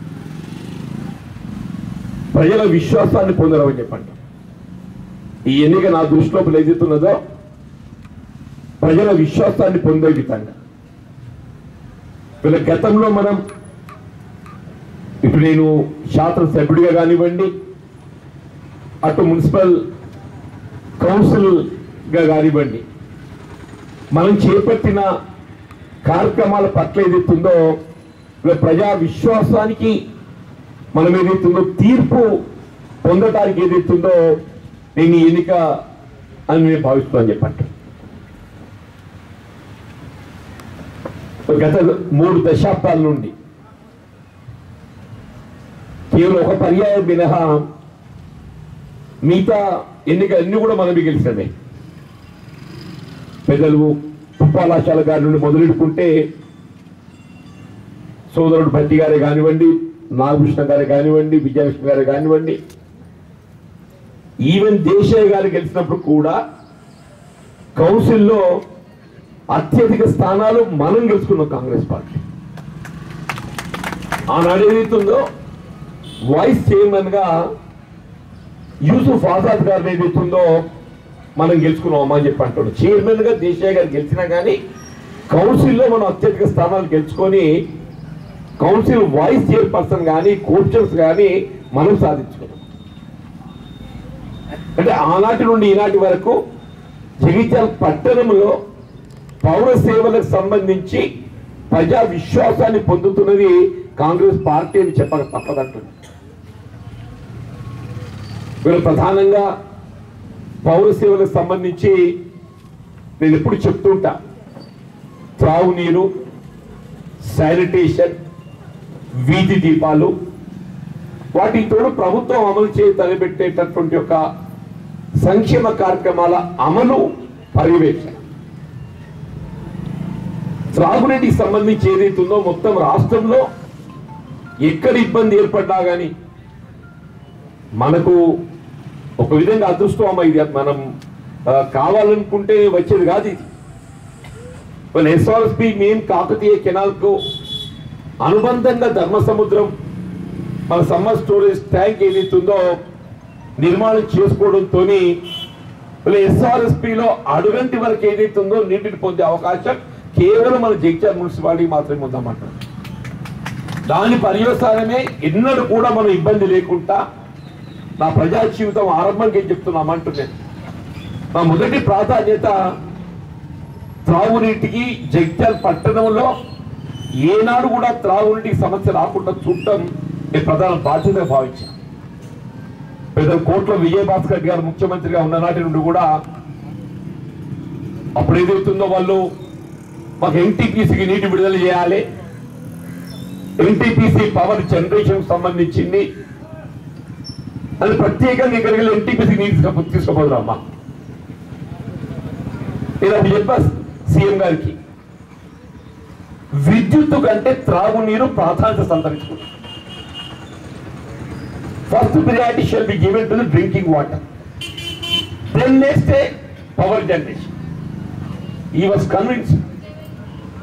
ప్రజల విశ్వాసాన్ని పొందడం అని చెప్పండి ఈ ఎన్నిక నా దృష్టిలో ఏదైతున్నదో ప్రజల విశ్వాసాన్ని పొందే విధంగా వీళ్ళ గతంలో మనం ఇప్పుడు నేను శాసనసభ్యుడిగా కానివ్వండి అటు మున్సిపల్ కౌన్సిల్గా కానివ్వండి మనం చేపట్టిన కార్యక్రమాల పట్ల ఏదైతుందో వీళ్ళ ప్రజా విశ్వాసానికి మనం ఏదైతుందో తీర్పు పొందటానికి ఏదైతుందో నేను ఈ ఎన్నిక అని నేను భావిస్తున్నాను చెప్పండి గత మూడు దశాబ్దాల నుండి కేవలం ఒక పర్యాయం మినహా మిగతా ఎన్నికలన్నీ కూడా మనం గెలిచినవే పెద్దలు ఉపాలాశాల గారి నుండి మొదలెట్టుకుంటే సోదరుడు భట్టి గారే కానివ్వండి నాగకృష్ణ గారే కానివ్వండి విజయకృష్ణ గారే కానివ్వండి ఈవెన్ దేశాయ్ గారు గెలిచినప్పుడు కూడా కౌన్సిల్లో అత్యధిక స్థానాలు మనం గెలుచుకున్నాం కాంగ్రెస్ పార్టీ ఆనాడు ఏదైతుందో వైస్ చైర్మన్ గా యూసుఫ్ ఆజాద్ గారు ఏదైతుందో మనం గెలుచుకున్నాం అని చెప్పి అంటాడు చైర్మన్ గా దేశాయ్ గారు గెలిచినా కానీ కౌన్సిల్లో మనం అత్యధిక స్థానాలు గెలుచుకొని కౌన్సిల్ వైస్ చైర్పర్సన్ కానీ కోర్చర్స్ కానీ మనం సాధించుకున్నాం అంటే ఆనాటి నుండి ఈనాటి వరకు జగిత్యాల పట్టణంలో పౌర సేవలకు సంబంధించి ప్రజా విశ్వాసాన్ని పొందుతున్నది కాంగ్రెస్ పార్టీ అని చెప్పక తప్పదంటుంది వీళ్ళు ప్రధానంగా పౌర సేవలకు సంబంధించి నేను ఎప్పుడు చెప్తుంటా త్రాగునీరు శానిటేషన్ వీధి దీపాలు వాటితో ప్రభుత్వం అమలు చేయ తలపెట్టేటటువంటి యొక్క సంక్షేమ కార్యక్రమాల అమలు పర్యవేక్షణ త్రాగునీటికి సంబంధించి ఏదైతుందో మొత్తం రాష్ట్రంలో ఎక్కడ ఇబ్బంది ఏర్పడ్డా కానీ మనకు ఒక విధంగా అదృష్టం అమ్మ ఇది మనం ఆ, కావాలనుకుంటే వచ్చేది కాదు ఇది మన ఎస్ఆర్ఎస్పి మెయిన్ కాకతీయ కెనాల్కు అనుబంధంగా ధర్మ సముద్రం మన సమ్మర్ స్టోరేజ్ ట్యాంక్ ఏదైతుందో నిర్మాణం చేసుకోవడంతో ఎస్ఆర్ఎస్పిలో అడుగంటి వరకు ఏదైతుందో నీటిని పొందే అవకాశం కేవలం మన జగిత్యాల మున్సిపాలిటీ మాత్రమే ఉందన్నమాట దాని పర్యవసానమే ఎన్నడూ కూడా మనం ఇబ్బంది లేకుండా నా ప్రజా జీవితం ఆరంభంగా చెప్తున్నామంటున్నాను నా మొదటి ప్రాధాన్యత త్రాగునీటికి జగిత్యాల పట్టణంలో ఏనాడు కూడా త్రాగునీటికి సమస్య రాకుండా చూడటం నేను ప్రధాన బాధ్యతగా భావించాను పెద్ద కోట్ల విజయభాస్కర్ గారు ముఖ్యమంత్రిగా ఉన్న నాటి నుండి కూడా అప్పుడు ఏదైతుందో వాళ్ళు మాకు ఎన్టీపీసీకి నీటి విడుదల చేయాలి ఎన్టీపీసీ పవర్ జనరేషన్ సంబంధించింది అది ప్రత్యేకంగా ఇక్కడికి వెళ్ళి ఎన్టీపీసీ నీటి తీసుకుపోదురు అమ్మా నేను అప్పుడు చెప్పా సీఎం గారికి విద్యుత్తు కంటే త్రాగునీరు ప్రాధాన్యత సంతరించుకుంది first priority shall be given to the drinking water then next power generation he was convince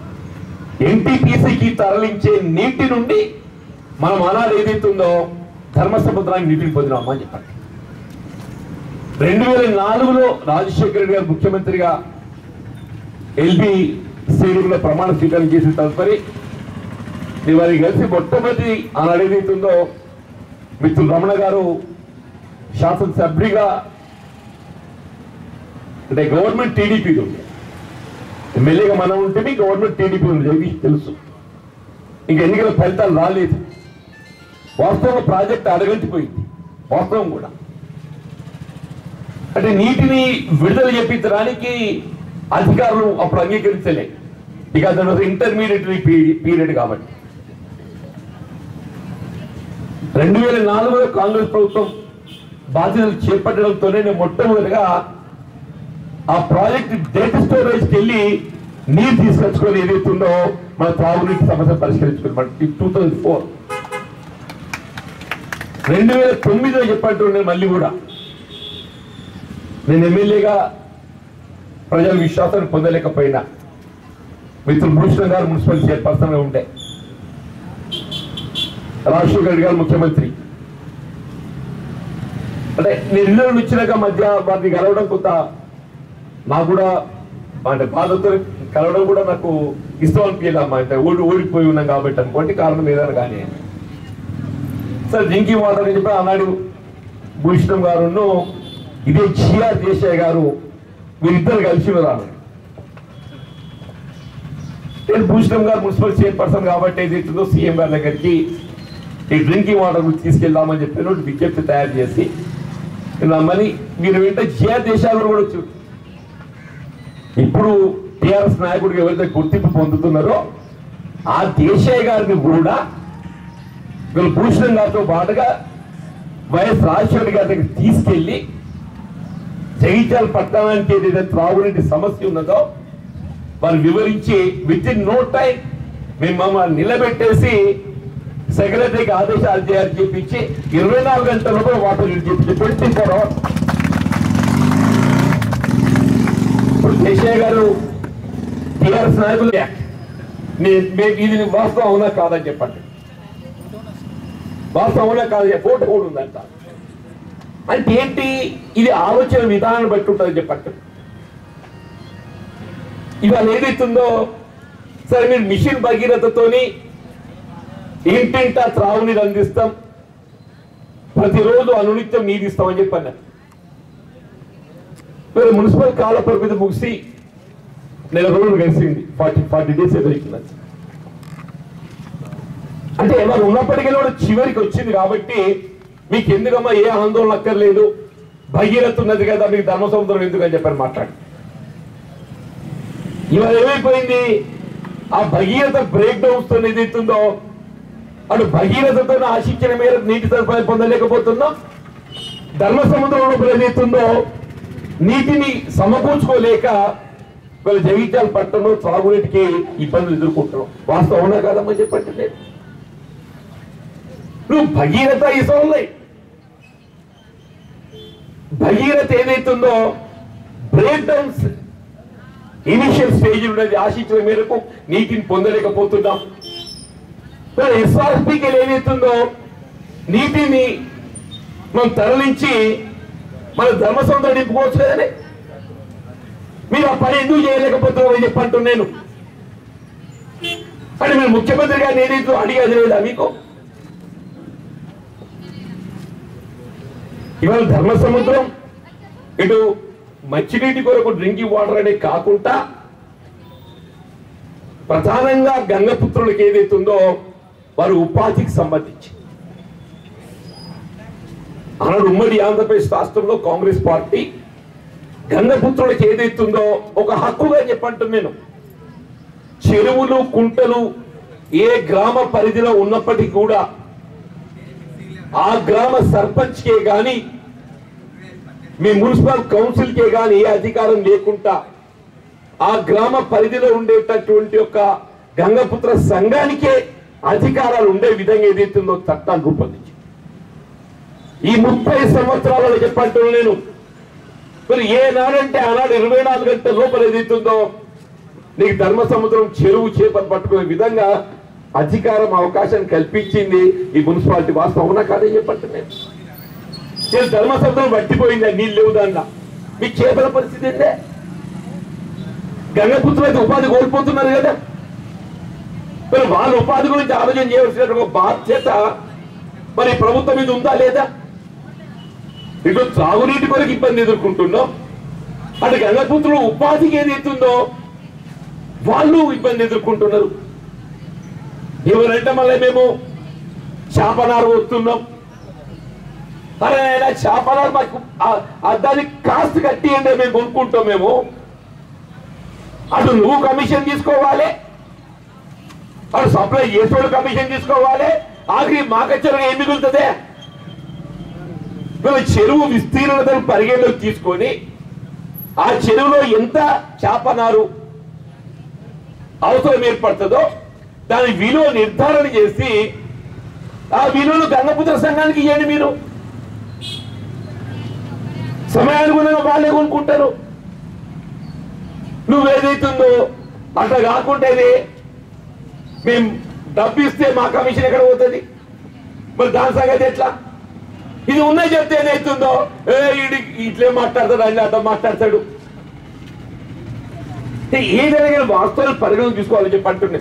ఎన్టీపీసీకి తరలించే నీటి నుండి మనం అనాలు ఏదైతుందో ధర్మసముద్రానికి నీటిని పొందినామా అని చెప్పండి రెండు వేల నాలుగులో రాజశేఖర రెడ్డి గారు ముఖ్యమంత్రిగా ఎల్బి స్టేడియంలో ప్రమాణ స్వీకారం చేసిన తదుపరి నేను వారికి కలిసి మొట్టమొదటి ఆనాడు ఏదైతుందో మిత్రులు రమణ గారు శాసనసభ్యుడిగా అంటే గవర్నమెంట్ టీడీపీది ఉంది ఎమ్మెల్యేగా మనం ఉంటే గవర్నమెంట్ టీడీపీ ఉంది జగదీష్ తెలుసు ఇంకా ఎన్నికల ఫలితాలు రాలేదు వాస్తవంగా ప్రాజెక్ట్ అడగంటిపోయింది వాస్తవం కూడా అంటే నీటిని విడుదల చేపించడానికి అధికారులు అప్పుడు అంగీకరించలే ఇక దాని ఇంటర్మీడియట్ పీరియడ్ కాబట్టి రెండు వేల నాలుగులో కాంగ్రెస్ ప్రభుత్వం బాధ్యతలు చేపట్టడంతోనే నేను మొట్టమొదటిగా ఆ ప్రాజెక్ట్ డేటా స్టోరేజ్కి వెళ్ళి నీరు తీసుకొచ్చుకొని ఏదైతుందో మన త్రాగునీటి సమస్య పరిష్కరించుకుని మన టూ థౌజండ్ ఫోర్ రెండు వేల తొమ్మిదిలో చెప్పంటుండే మళ్ళీ కూడా నేను ఎమ్మెల్యేగా ప్రజల విశ్వాసాన్ని పొందలేకపోయినా మిత్రులు భూషణ్ గారు మున్సిపల్ చైర్పర్సన్ గా ఉండే రాజశేఖర రెడ్డి గారు ముఖ్యమంత్రి అంటే నేను ఇల్లు వచ్చినాక మధ్య వారిని కలవడం కొంత నాకు కూడా అంటే బాధతో కలవడం కూడా నాకు ఇష్టం అనిపించలేదు అమ్మా అంటే ఓడి ఓడిపోయి ఉన్నాం కాబట్టి అనుకోండి కారణం ఏదైనా కానీ సార్ డ్రింకింగ్ వాటర్ అని చెప్పి ఆనాడు భూషణం గారును ఇదే జిఆర్ దేశాయ్ గారు వీరిద్దరు కలిసి ఉన్నారు నేను భూషణం గారు మున్సిపల్ చైర్పర్సన్ కాబట్టి ఏదైతుందో సీఎం గారి దగ్గరికి ఈ డ్రింకింగ్ వాటర్ గురించి తీసుకెళ్దామని చెప్పి ఒకటి విజ్ఞప్తి తయారు చేసి రమ్మని మీరు వెంట జిఆర్ దేశాలు కూడా వచ్చి ఇప్పుడు టిఆర్ఎస్ నాయకుడికి ఎవరైతే గుర్తింపు పొందుతున్నారో ఆ దేశాయ్ గారిని కూడా వీళ్ళు భూషణం గారితో పాటుగా వైఎస్ రాజశేఖర్ గారి దగ్గర తీసుకెళ్లి జగిత్యాల పట్టణానికి ఏదైతే త్రాగునీటి సమస్య ఉన్నదో వారు వివరించి విత్ ఇన్ నో టైం మేము మమ్మల్ని నిలబెట్టేసి సెక్రటరీకి ఆదేశాలు చేయాలని చెప్పించి ఇరవై నాలుగు గంటల లోపల వాటర్ చెప్పించి ట్వంటీ ఫోర్ అవర్స్ ఇప్పుడు కేశయ్య గారు టిఆర్ఎస్ నాయకులు నే- మే- ఇది వాస్తవం అవునా కాదని చెప్పండి వాస్తవం అవునా కాదు ఫోటో కూడా ఉందంట అంటే ఏంటి ఇది ఆలోచన విధానాన్ని బట్టి ఉంటుందని చెప్పండి ఇవాళ ఏదైతుందో సరే మీరు మిషన్ భగీరథతోని ఇంటింటా త్రాగునీరు అందిస్తాం ప్రతిరోజు అనునిత్యం నీరు ఇస్తామని చెప్పాను మరి మున్సిపల్ కాల పరిమితి ముగిసి నెల రోజులు కలిసింది ఫార్టీ ఫార్టీ డేస్ ఎదురుకుంది అంటే వారు ఉన్నప్పటికీ కూడా చివరికి వచ్చింది కాబట్టి మీకు ఎందుకమ్మా ఏ ఆందోళన అక్కర్లేదు భగీరథ ఉన్నది కదా మీకు ధర్మసముద్రం ఎందుకు అని చెప్పని మాట్లాడి ఇవాళ ఏమైపోయింది ఆ భగీరథ బ్రేక్ డౌన్స్ తో ఏదైతుందో అటు భగీరథతో ఆశించిన మేరకు నీటి సరఫరా పొందలేకపోతున్నాం ధర్మ సముద్రంలో ఏదైతుందో నీటిని సమకూర్చుకోలేక వీళ్ళ జగిత్యాల పట్టణంలో త్రాగునీటికి ఇబ్బందులు ఎదుర్కొంటున్నాం వాస్తవం అవునా కాదమ్మా చెప్పండి లేదు నువ్వు భగీరథ ఇసోన్లే భగీరథ ఏదైతుందో బ్రేక్ డౌన్స్ ఇనిషియల్ స్టేజ్ ఉన్నది ఆశించిన మేరకు నీటిని పొందలేకపోతున్నాం ఎస్ఆర్పికి ఏదైతుందో నీటిని మనం తరలించి మన ధర్మసంతో నింపుకోవచ్చు కదండి మీరు ఆ పని ఎందుకు చేయలేకపోతున్నారని చెప్పంటున్నాను నేను అంటే మీరు ముఖ్యమంత్రి గారిని ఏదైతే అడిగేది లేదా మీకు ఇవాళ ధర్మ సముద్రం ఇటు మంచినీటి కొరకు డ్రింకింగ్ వాటర్ అనేది కాకుండా ప్రధానంగా గంగపుత్రులకు ఏదైతుందో వారి ఉపాధికి సంబంధించి ఆనాడు ఉమ్మడి ఆంధ్రప్రదేశ్ రాష్ట్రంలో కాంగ్రెస్ పార్టీ గంగపుత్రులకు ఏదైతుందో ఒక హక్కుగా చెప్పంటున్నాను నేను చెరువులు కుంటలు ఏ గ్రామ పరిధిలో ఉన్నప్పటికీ కూడా ఆ గ్రామ సర్పంచ్కే గాని మీ మున్సిపల్ కౌన్సిల్కే గాని ఏ అధికారం లేకుండా ఆ గ్రామ పరిధిలో ఉండేటటువంటి ఒక గంగపుత్ర సంఘానికే అధికారాలు ఉండే విధంగా ఏదైతుందో చట్టాలు రూపొందించి ఈ ముప్పై సంవత్సరాలలో చెప్పంటున్నాను నేను మరి ఏ నాడంటే ఆనాడు ఇరవై నాలుగు గంటల లోపల ఏదైతుందో నీకు ధర్మ సముద్రం చెరువు చేపలు పట్టుకునే విధంగా అధికారం అవకాశం కల్పించింది ఈ మున్సిపాలిటీ వాస్తవం అవునా కాదని చెప్పండి నేను నేను ధర్మసభలో పట్టిపోయింది నీళ్ళు లేవు దాంట్లో మీ చేపల పరిస్థితి ఏందే గంగపుత్రులు అయితే ఉపాధి కోల్పోతున్నారు కదా మరి వాళ్ళ ఉపాధి గురించి ఆలోచన చేయవలసిన ఒక బాధ్యత మరి ప్రభుత్వం మీద ఉందా లేదా ఇటు త్రాగునీటి కొరకు ఇబ్బంది ఎదుర్కొంటున్నాం అటు గంగపుత్రులు ఉపాధికి ఏది ఎత్తుందో వాళ్ళు ఇబ్బంది ఎదుర్కొంటున్నారు ఎవరంటే మళ్ళీ మేము చేపనారు వస్తున్నాం అరే ఆయన చేపనారు మాకు ఆ- ఆ దానికి కాస్ట్ కట్టియండి మేము కొనుక్కుంటాం మేము అటు నువ్వు కమిషన్ తీసుకోవాలి అటు సప్లై చేసేవాడు కమిషన్ తీసుకోవాలి ఆఖరి మాకచ్చరగా ఏం మిగులుతుంది వీళ్ళ చెరువు విస్తీర్ణతను పరిగణలోకి తీసుకొని ఆ చెరువులో ఎంత చేపనారు అవసరం ఏర్పడుతుందో దాని విలువ నిర్ధారణ చేసి ఆ విలువను గంగపుత్ర సంఘానికి ఇవ్వండి మీరు సమయానుగుణంగా వాళ్ళే కొనుక్కుంటారు నువ్వేదైతుందో అట్లా కాకుంటేనే మేము డబ్బు ఇస్తే మా కమిషన్ ఎక్కడ పోతుంది మరి దాని సంగతి ఎట్లా ఇది ఉన్నాయి చెప్తే ఏదైతుందో ఏ ఈడి ఇట్లే మాట్లాడతాడు అని అట్లా మాట్లాడతాడు అంటే ఏదైనా కానీ వాస్తవాలు పరిగణన తీసుకోవాలని చెప్పి అంటున్నాయి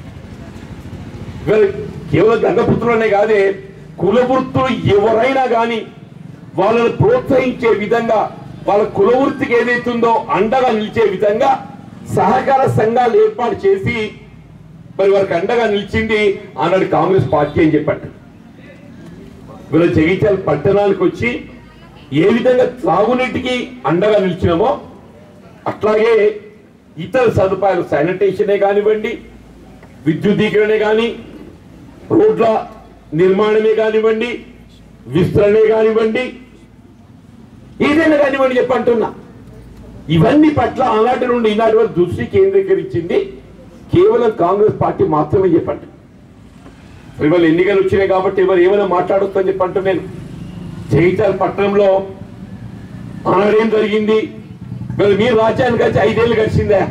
ఇవాళ కేవలం గంగపుత్రులనే కాదే కులవృత్తులు ఎవరైనా కానీ వాళ్ళని ప్రోత్సహించే విధంగా వాళ్ళ కులవృత్తికి ఏదైతుందో అండగా నిలిచే విధంగా సహకార సంఘాలు ఏర్పాటు చేసి మరి వారికి అండగా నిలిచింది ఆనాడు కాంగ్రెస్ పార్టీ అని చెప్పండి వీళ్ళ జగిత్యాల పట్టణానికి వచ్చి ఏ విధంగా త్రాగునీటికి అండగా నిలిచినామో అట్లాగే ఇతర సదుపాయాలు శానిటేషనే కానివ్వండి విద్యుదీకరణే కానీ రోడ్ల నిర్మాణమే కానివ్వండి విస్తరణే కానివ్వండి ఏదైనా కానివ్వండి చెప్పంటున్నా ఇవన్నీ పట్ల ఆనాటి నుండి ఈనాటి వరకు దృష్టి కేంద్రీకరించింది కేవలం కాంగ్రెస్ పార్టీ మాత్రమే చెప్పండి ఇవాళ ఎన్నికలు వచ్చినాయి కాబట్టి ఎవరు ఏమైనా మాట్లాడొచ్చు అని చెప్పంటూ నేను జగిత్యాల పట్టణంలో ఆనాడు ఏం జరిగింది ఇవాళ మీరు రాజ్యానికి వచ్చి ఐదేళ్ళు గడిచిందే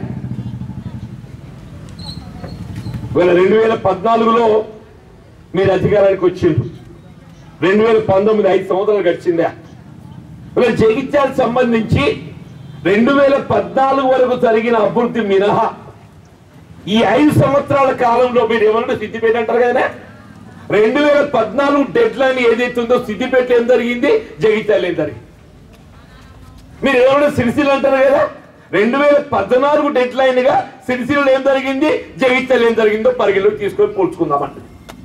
ఇవాళ రెండు వేల పద్నాలుగులో మీరు అధికారానికి వచ్చిండ్రు రెండు వేల పంతొమ్మిది ఐదు సంవత్సరాలు గడిచిందే ఇవాళ జగిత్యాలకు సంబంధించి రెండు వేల పద్నాలుగు వరకు జరిగిన అభివృద్ధి మినహా ఈ ఐదు సంవత్సరాల కాలంలో మీరు ఏమన్నా సిద్దిపేట అంటారు కదా రెండు వేల పద్నాలుగు డెడ్ లైన్ ఏదైతే ఉందో సిద్దిపేట ఏం జరిగింది జగిత్యాల ఏం జరిగింది మీరు ఏమన్నా సిరిసిల్ల అంటారు కదా రెండు వేల పద్నాలుగు డెడ్ లైన్ గా సిరిసిల్ల ఏం జరిగింది జగిత్యాల ఏం జరిగిందో పరిగణలోకి తీసుకొని పోల్చుకుందామంట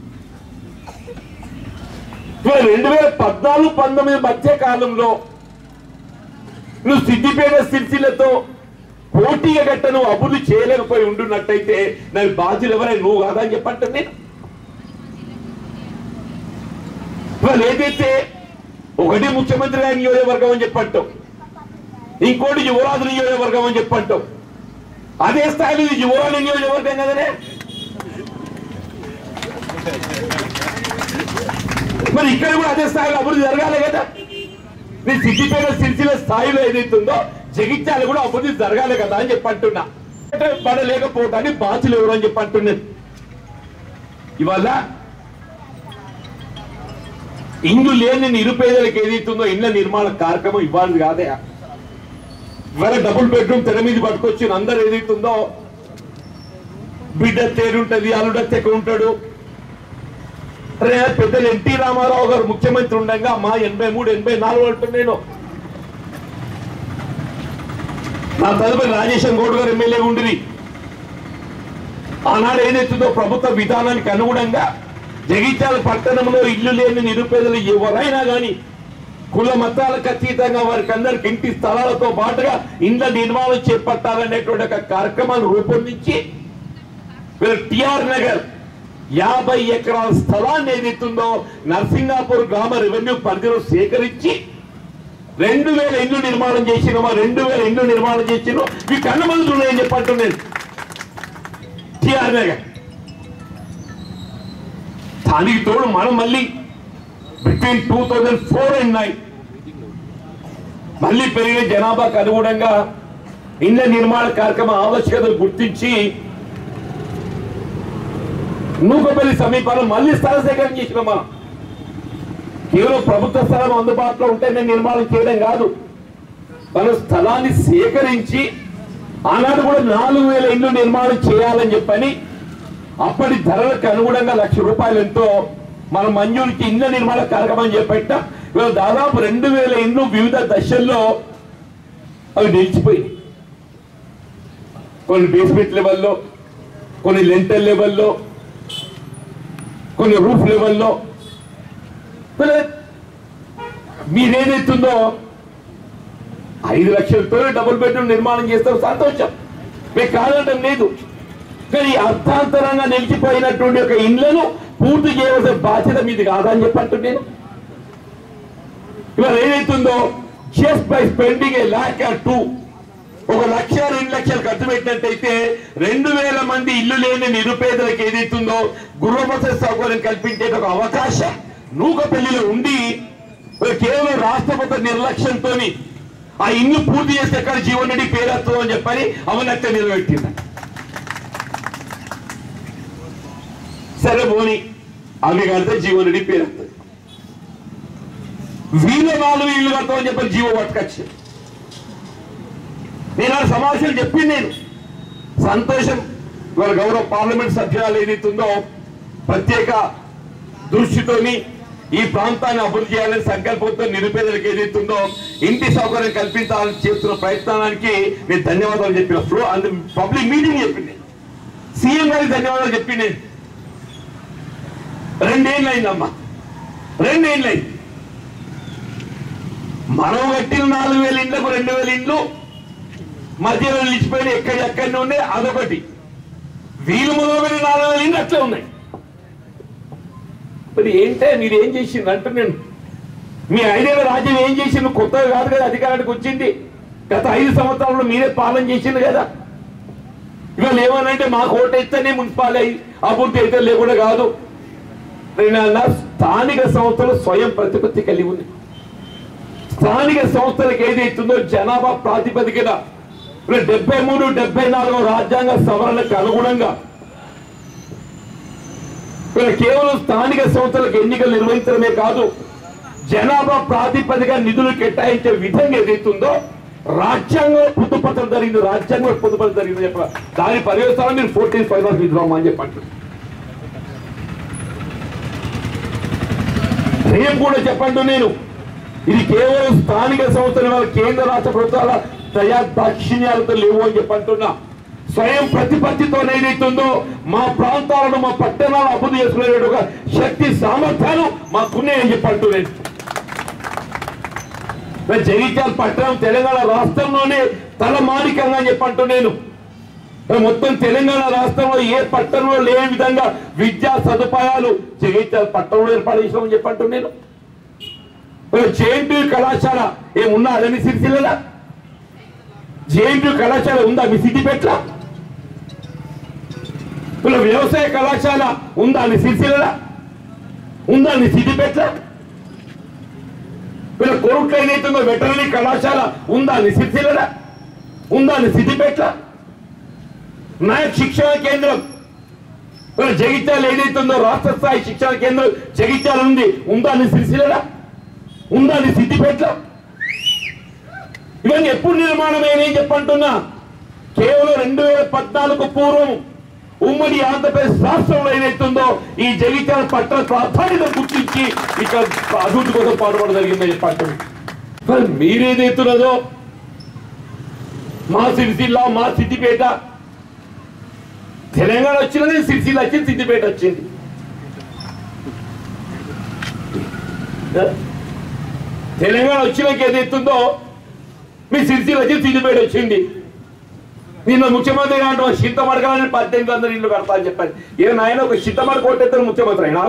ఇవాళ రెండు వేల పద్నాలుగు పంతొమ్మిది మధ్య కాలంలో నువ్వు సిద్దిపేట సిరిసిల్లతో పోటీగా గట్ట నువ్వు అభివృద్ధి చేయలేకపోయి ఉండున్నట్టయితే నాకు బాధ్యులు ఎవరైనా నువ్వు కాదా అని చెప్పంట నేను ఇవాళ ఏదైతే ఒకటి ముఖ్యమంత్రి గారి నియోజకవర్గం అని చెప్పంటావు ఇంకోటి యువరాజు నియోజకవర్గం అని చెప్పంటావు అదే స్థాయిలో ఇది యువరాజు నియోజకవర్గం కదనే మరి ఇక్కడ కూడా అదే స్థాయిలో అభివృద్ధి జరగాలి కదా నీ సిద్దిపేట సిరిసిల్ల స్థాయిలో ఏదైతుందో జగిత్యాల కూడా అభివృద్ధి జరగాలి కదా అని చెప్పి అంటున్నా అంటే పడలేకపోవటానికి బాధ్యులు ఎవరు అని చెప్పి అంటున్నాను ఇవాళ ఇండ్లు లేని నిరుపేదలకు ఏదైతుందో ఇండ్ల నిర్మాణ కార్యక్రమం ఇవ్వాలి కాదే ఇవాళ డబుల్ బెడ్రూమ్ తెర మీద పట్టుకొచ్చి అందరు ఏదైతుందో బిడ్డ తేరుంటది అల్లుడ తెక్క ఉంటాడు అరే పెద్దలు ఎన్టీ రామారావు గారు ముఖ్యమంత్రి ఉండగా మా ఎనభై మూడు ఎనభై నాలుగు అంటున్నాను నేను నా తదుపరి రాజేశం గౌడ్ గారు ఎమ్మెల్యే ఉండిరి ఆనాడు ఏదైతుందో ప్రభుత్వ విధానానికి అనుగుణంగా జగిత్యాల పట్టణంలో ఇల్లు లేని నిరుపేదలు ఎవరైనా గాని కుల మతాలకు అతీతంగా వారికి అందరికి ఇంటి స్థలాలతో పాటుగా ఇండ్ల నిర్మాణం చేపట్టాలనేటువంటి ఒక కార్యక్రమాన్ని రూపొందించి వీళ్ళు టిఆర్ నగర్ యాభై ఎకరాల స్థలాన్ని ఏదైతుందో నర్సింగాపూర్ గ్రామ రెవెన్యూ పరిధిలో సేకరించి రెండు వేల ఇండ్లు నిర్మాణం చేసినమా రెండు వేల ఇండ్లు నిర్మాణం చేసిన మీ కళ్ళ ముందు ఉన్నాయని చెప్పంటు నేను టిఆర్ నగర్ దానికి తోడు మనం మళ్ళీ between two thousand four and nine మళ్ళీ పెరిగిన జనాభాకు అనుగుణంగా ఇండ్ల నిర్మాణ కార్యక్రమ ఆవశ్యకతలు గుర్తించి నూకపల్లి సమీపంలో మళ్ళీ స్థల సేకరణ చేసినాం మనం కేవలం ప్రభుత్వ స్థలం అందుబాటులో ఉంటేనే నిర్మాణం చేయడం కాదు మనం స్థలాన్ని సేకరించి ఆనాడు కూడా నాలుగు వేల ఇండ్లు నిర్మాణం చేయాలని చెప్పని అప్పటి ధరలకు అనుగుణంగా లక్ష రూపాయలు ఎంతో మన మంజూరికి ఇండ్ల నిర్మాణ కార్యక్రమం చేపట్ట ఇవాళ దాదాపు రెండు వేల ఇండ్లు వివిధ దశల్లో అవి నిలిచిపోయినాయి కొన్ని బేస్మెంట్ లెవెల్లో కొన్ని లెంటల్ లెవెల్లో కొన్ని రూఫ్ లెవెల్లో మరి మీరేదైతుందో ఐదు లక్షలతో డబుల్ బెడ్రూమ్ నిర్మాణం చేస్తాం సంతోషం మీకు కాదనడం లేదు కానీ అర్థాంతరంగా నిలిచిపోయినటువంటి ఒక ఇండ్లను పూర్తి చేయవలసిన బాధ్యత మీది కాదని చెప్పంటు నేను ఇవాళ ఏదైతుందో just by spending a lakh or two ఒక లక్ష రెండు లక్షలు ఖర్చు పెట్టినట్టయితే రెండు వేల మంది ఇల్లు లేని నిరుపేదలకు ఏదైతుందో గృహవస సౌకర్యం కల్పించే ఒక అవకాశం నూకపల్లిలో ఉండి మరి కేవలం రాష్ట్రపతి నిర్లక్ష్యంతో ఆ ఇల్లు పూర్తి చేస్తే ఎక్కడ జీవన్ రెడ్డి పేరత్వం అని చెప్పని అవనత్త నిలబెట్టింది సరే పోని అవి కడితే జీవన్ రెడ్డి పేరత్తుంది వీళ్ళ నాలుగు ఇల్లు కడతామని చెప్పని జీవో పట్టుకొచ్చింది నేను ఆ సమావేశం చెప్పింది నేను సంతోషం ఇవాళ గౌరవ పార్లమెంట్ సభ్యురాలు ఏదైతుందో ప్రత్యేక దృష్టితోని ఈ ప్రాంతాన్ని అభివృద్ధి చేయాలని సంకల్పంతో నిరుపేదలకు ఏదైతుందో ఇంటి సౌకర్యం కల్పించాలని చేస్తున్న ప్రయత్నానికి నేను ధన్యవాదాలు చెప్పిన ఫ్లో అందు పబ్లిక్ మీటింగ్ చెప్పింది సీఎం గారికి ధన్యవాదాలు చెప్పింది రెండేళ్ళు అయిందమ్మా రెండేళ్ళు అయింది మనం కట్టిన నాలుగు వేల ఇండ్లకు రెండు వేల ఇండ్లు మధ్యలో నిలిచిపోయిన ఎక్కడి ఎక్కడి ఉండే అదొకటి వీలు మొదలుపెట్టి నాలుగు వేల ఇండ్లు అట్లే ఉన్నాయి మరి ఏంటే మీరు ఏం చేసింది అంటూ నేను మీ ఐదేళ్ల రాజ్యం ఏం చేసింది కొత్తగా కాదు కదా అధికారానికి వచ్చింది గత ఐదు సంవత్సరాల్లో మీరే పాలన చేసింది కదా ఇవాళ ఏమనంటే మాకు ఓటు ఇస్తేనే మున్సిపాల్ అయి అభివృద్ధి అయితే లేకుండా కాదు నేను అన్నా స్థానిక సంస్థలు స్వయం ప్రతిపత్తి కలిగి ఉంది స్థానిక సంస్థలకు ఏదైతుందో జనాభా ప్రాతిపదికన డెబ్బై మూడు డెబ్బై నాలుగో రాజ్యాంగ సవరణకు అనుగుణంగా ఇక్కడ కేవలం స్థానిక సంస్థలకు ఎన్నికలు నిర్వహించడమే కాదు జనాభా ప్రాతిపదిక నిధులు కేటాయించే విధంగా ఏదైతుందో రాజ్యాంగం పొందుపరచడం జరిగింది రాజ్యాంగం పొందుపరచడం జరిగింది చెప్ప దాని పర్యవసానం మీరు ఫోర్టీన్ ఫైవ్ ఆఫ్ విద్రోహం అని చెప్పండి రేపు కూడా చెప్పండి నేను ఇది కేవలం స్థానిక సంస్థల వల్ల కేంద్ర రాష్ట్ర ప్రభుత్వాల దయా దాక్షిణ్యాలతో లేవు అని చెప్పంటున్నా స్వయం ప్రతిపత్తితో ఏదైతుందో మా ప్రాంతాలను మా పట్టణాలను అభివృద్ధి చేసుకునే ఒక శక్తి సామర్థ్యాలు మాకున్నాయని చెప్పంటూ నేను మరి జగిత్యాల పట్టణం తెలంగాణ రాష్ట్రంలోనే తలమానికంగా అని చెప్పంటూ నేను మరి మొత్తం తెలంగాణ రాష్ట్రంలో ఏ పట్టణంలో లేని విధంగా విద్యా సదుపాయాలు జగిత్యాల పట్టణంలో ఏర్పాటు చేసామని చెప్పంటూ నేను జేఎన్టీ కళాశాల ఏమున్నా అదని సిరిసిల్ల జేఎన్టీ కళాశాల ఉందా మీ సిద్దిపేట్ల ఇలా వ్యవసాయ కళాశాల ఉందా అని సిరిసిల్ల ఉందా అని సిద్దిపేట్ల ఇలా కోరుట్లో ఏదైతుందో వెటరనరీ కళాశాల ఉందా అని సిరిసిల్ల ఉందా అని సిద్దిపేట్ల నాయక్ శిక్షణ కేంద్రం ఇలా జగిత్యాల ఏదైతుందో రాష్ట్ర స్థాయి శిక్షణ కేంద్రం జగిత్యాల ఉంది ఉందా అని సిరిసిల్ల ఉందా అది సిద్దిపేట ఇవన్నీ ఎప్పుడు నిర్మాణమైన చెప్పంటున్నా కేవలం రెండు వేల పద్నాలుగు పూర్వం ఉమ్మడి ఆంధ్రప్రదేశ్ రాష్ట్రంలో ఏదైతుందో ఈ జగిత్యాల పట్టణ ప్రాధాన్యత గుర్తించి ఇక్కడ అభివృద్ధి కోసం పాటుపడ జరిగిందని చెప్పంటున్నా మరి మీరేదైతున్నదో మా సిరిసిల్ల మా సిద్దిపేట తెలంగాణ వచ్చినది సిరిసిల్ల వచ్చింది సిద్దిపేట వచ్చింది తెలంగాణ వచ్చినాక ఏదైతుందో మీ సిరిసిల్ల వచ్చి సిద్దిపేట వచ్చింది నిన్న ముఖ్యమంత్రి అంటూ చింతమడకాలని పద్దెనిమిది వందల ఇల్లు కడతా అని చెప్పాను ఏ నాయన ఒక చింతమడ కొట్టేస్తారు ముఖ్యమంత్రి అయినా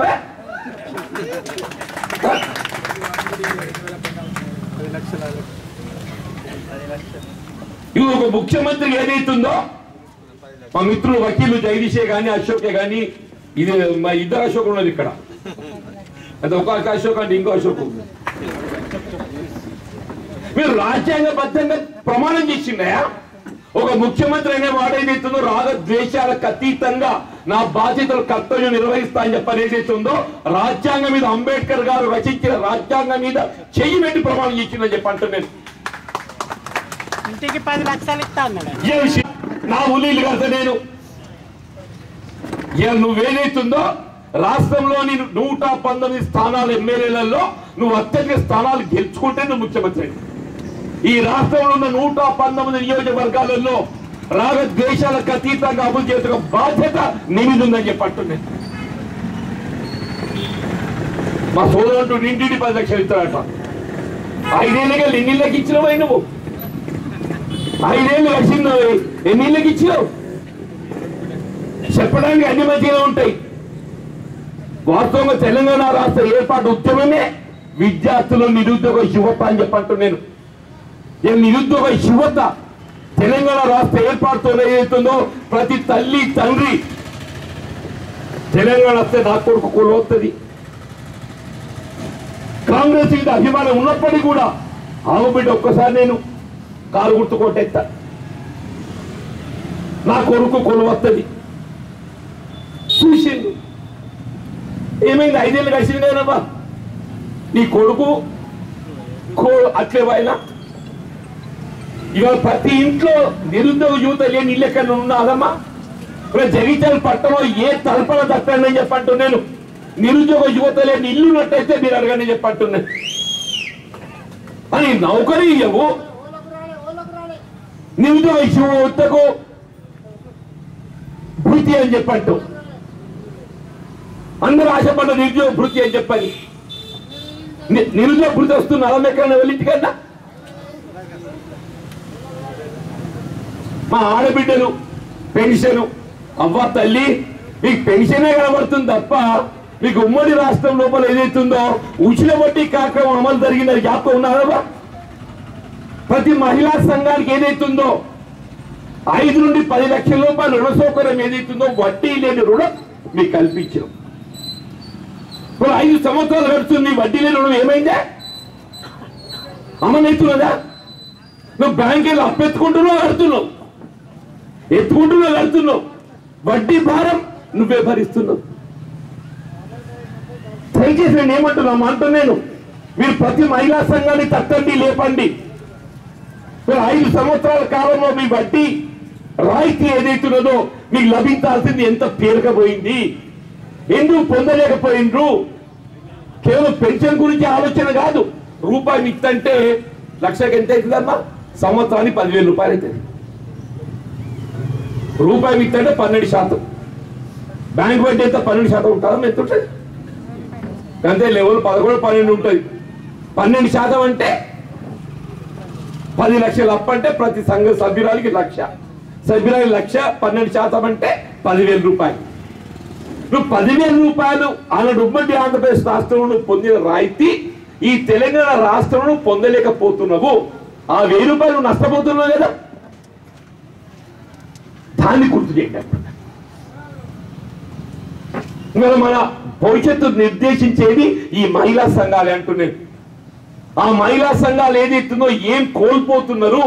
ఇవి ఒక ముఖ్యమంత్రి ఏదైతుందో మా మిత్రులు వకీలు జగదీషే గాని అశోకే గాని ఇది మా ఇద్దరు అశోక్ ఉన్నది ఇక్కడ అది ఒక అశోక్ అంటే ఇంకో అశోక్ ఉంది. మీరు రాజ్యాంగబద్ధంగా ప్రమాణం చేసిండయా ఒక ముఖ్యమంత్రి అనే వాడు ఏదైతుందో రాగ ద్వేషాలకు అతీతంగా నా బాధ్యతలు కర్తవ్యం నిర్వహిస్తా అని చెప్పని ఏదైతుందో రాజ్యాంగం మీద అంబేద్కర్ గారు రచించిన రాజ్యాంగం మీద చెయ్యి పెట్టి ప్రమాణం చేసిందని చెప్పి అంటున్నాను ఇంటికి పది లక్షలు ఇస్తా అన్నాడు ఏ విషయం నా ఉలీలు కడతా నేను ఇక నువ్వేదైతుందో రాష్ట్రంలోని నూట పంతొమ్మిది స్థానాలు ఎమ్మెల్యేలలో నువ్వు అత్యధిక స్థానాలు గెలుచుకుంటే నువ్వు ముఖ్యమంత్రి ఈ రాష్ట్రంలో ఉన్న నూట పంతొమ్మిది నియోజకవర్గాలలో రాగ ద్వేషాలకు అతీతంగా అమలు చేసిన బాధ్యత నీ మీద ఉందని చెప్పి అంటున్నాను మా సోదరుడు నింటిని పది లక్షలు ఇస్తాడట ఐదేళ్ళగా ఎన్నిళ్ళకి ఇచ్చినవై నువ్వు ఐదేళ్ళు వచ్చింది ఎన్నిళ్ళకి ఇచ్చినావు చెప్పడానికి అన్ని మంచిగా ఉంటాయి వాస్తవంగా తెలంగాణ రాష్ట్ర ఏర్పాటు ఉద్యమమే విద్యార్థులు నిరుద్యోగ యువత అని చెప్పంటూ నేను నేను నిరుద్యోగ యువత తెలంగాణ రాష్ట్ర ఏర్పాటుతో ఏదైతుందో ప్రతి తల్లి తండ్రి తెలంగాణ వస్తే నా కొడుకు కూడా వస్తుంది కాంగ్రెస్ మీద అభిమానం ఉన్నప్పటికీ కూడా ఆవు బిడ్డ ఒక్కసారి నేను కారు గుర్తు కొట్టేస్తా నా కొడుకు కొలు వస్తుంది చూసిండు ఏమైంది ఐదేళ్ళు కలిసింది కదమ్మా నీ కొడుకు కో అట్లే పోయినా ఇవాళ ప్రతి ఇంట్లో నిరుద్యోగ యువత లేని ఇల్లు ఎక్కడ ఉన్నదమ్మా ఇప్పుడు జగిత్యాల పట్టణంలో ఏ తలపన తప్పండి అని చెప్పంటూ నేను నిరుద్యోగ యువత లేని ఇల్లు ఉన్నట్టయితే మీరు అడగని చెప్పంటున్నాను అని నౌకరీ ఇవ్వవు నిరుద్యోగ యువతకు భృతి అని చెప్పట్టు అందరూ ఆశపడ్డ నిరుద్యోగ భృతి అని చెప్పని ని- నిరుద్యోగ భృతి వస్తున్న అలం ఎక్కడైనా వెళ్ళింటికన్నా మా ఆడబిడ్డలు పెన్షన్ అవ్వ తల్లి మీకు పెన్షనే కనబడుతుంది తప్ప మీకు ఉమ్మడి రాష్ట్రం లోపల ఏదైతుందో ఉచిత వడ్డీ కార్యక్రమం అమలు జరిగిందని జ్ఞాపకం ఉన్నారా ప్రతి మహిళా సంఘానికి ఏదైతుందో ఐదు నుండి పది లక్షల రూపాయల రుణ సౌకర్యం ఏదైతుందో వడ్డీ లేని రుణం మీకు కల్పించాం ఇప్పుడు ఐదు సంవత్సరాలు గడుస్తుంది వడ్డీ లేని రుణం ఏమైందా అమలవుతున్నదా నువ్వు బ్యాంకులో అప్పెత్తుకుంటున్నావు కడుతున్నావు ఎత్తుకుంటున్నావు కడుతున్నావు వడ్డీ భారం నువ్వే భరిస్తున్నావు దయచేసి నేను ఏమంటున్నా అంటున్నాను మీరు ప్రతి మహిళా సంఘాన్ని తట్టండి లేపండి మీరు ఐదు సంవత్సరాల కాలంలో మీ వడ్డీ రాయితీ ఏదైతున్నదో మీకు లభించాల్సింది ఎంత పేరుకపోయింది ఎందుకు పొందలేకపోయిండ్రు కేవలం పెన్షన్ గురించి ఆలోచన కాదు రూపాయి ఇస్తంటే లక్షకి ఎంత అవుతుందమ్మా సంవత్సరానికి పదివేల రూపాయలు అవుతుంది రూపాయి ఇస్తంటే పన్నెండు శాతం బ్యాంక్ వడ్డీ ఎంత పన్నెండు శాతం ఉంటుందా ఎంత ఉంటుంది అంతే లెవెల్ పదకొండు పన్నెండు ఉంటుంది పన్నెండు శాతం అంటే పది లక్షలు అప్పు అంటే ప్రతి సంఘ సభ్యురాలికి లక్ష సభ్యురాలి లక్ష పన్నెండు శాతం అంటే పదివేల రూపాయలు నువ్వు పదివేల రూపాయలు ఆనాడు ఉమ్మడి ఆంధ్రప్రదేశ్ రాష్ట్రంలో నువ్వు పొందిన రాయితీ ఈ తెలంగాణ రాష్ట్రంలో నువ్వు పొందలేకపోతున్నావు ఆ వెయ్యి రూపాయలు నువ్వు నష్టపోతున్నావు కదా దాన్ని గుర్తు చేయండి అంటున్నా. ఇవాళ మన భవిష్యత్తు నిర్దేశించేది ఈ మహిళా సంఘాలే అంటున్నాను ఆ మహిళా సంఘాలు ఏదైతుందో ఏం కోల్పోతున్నారు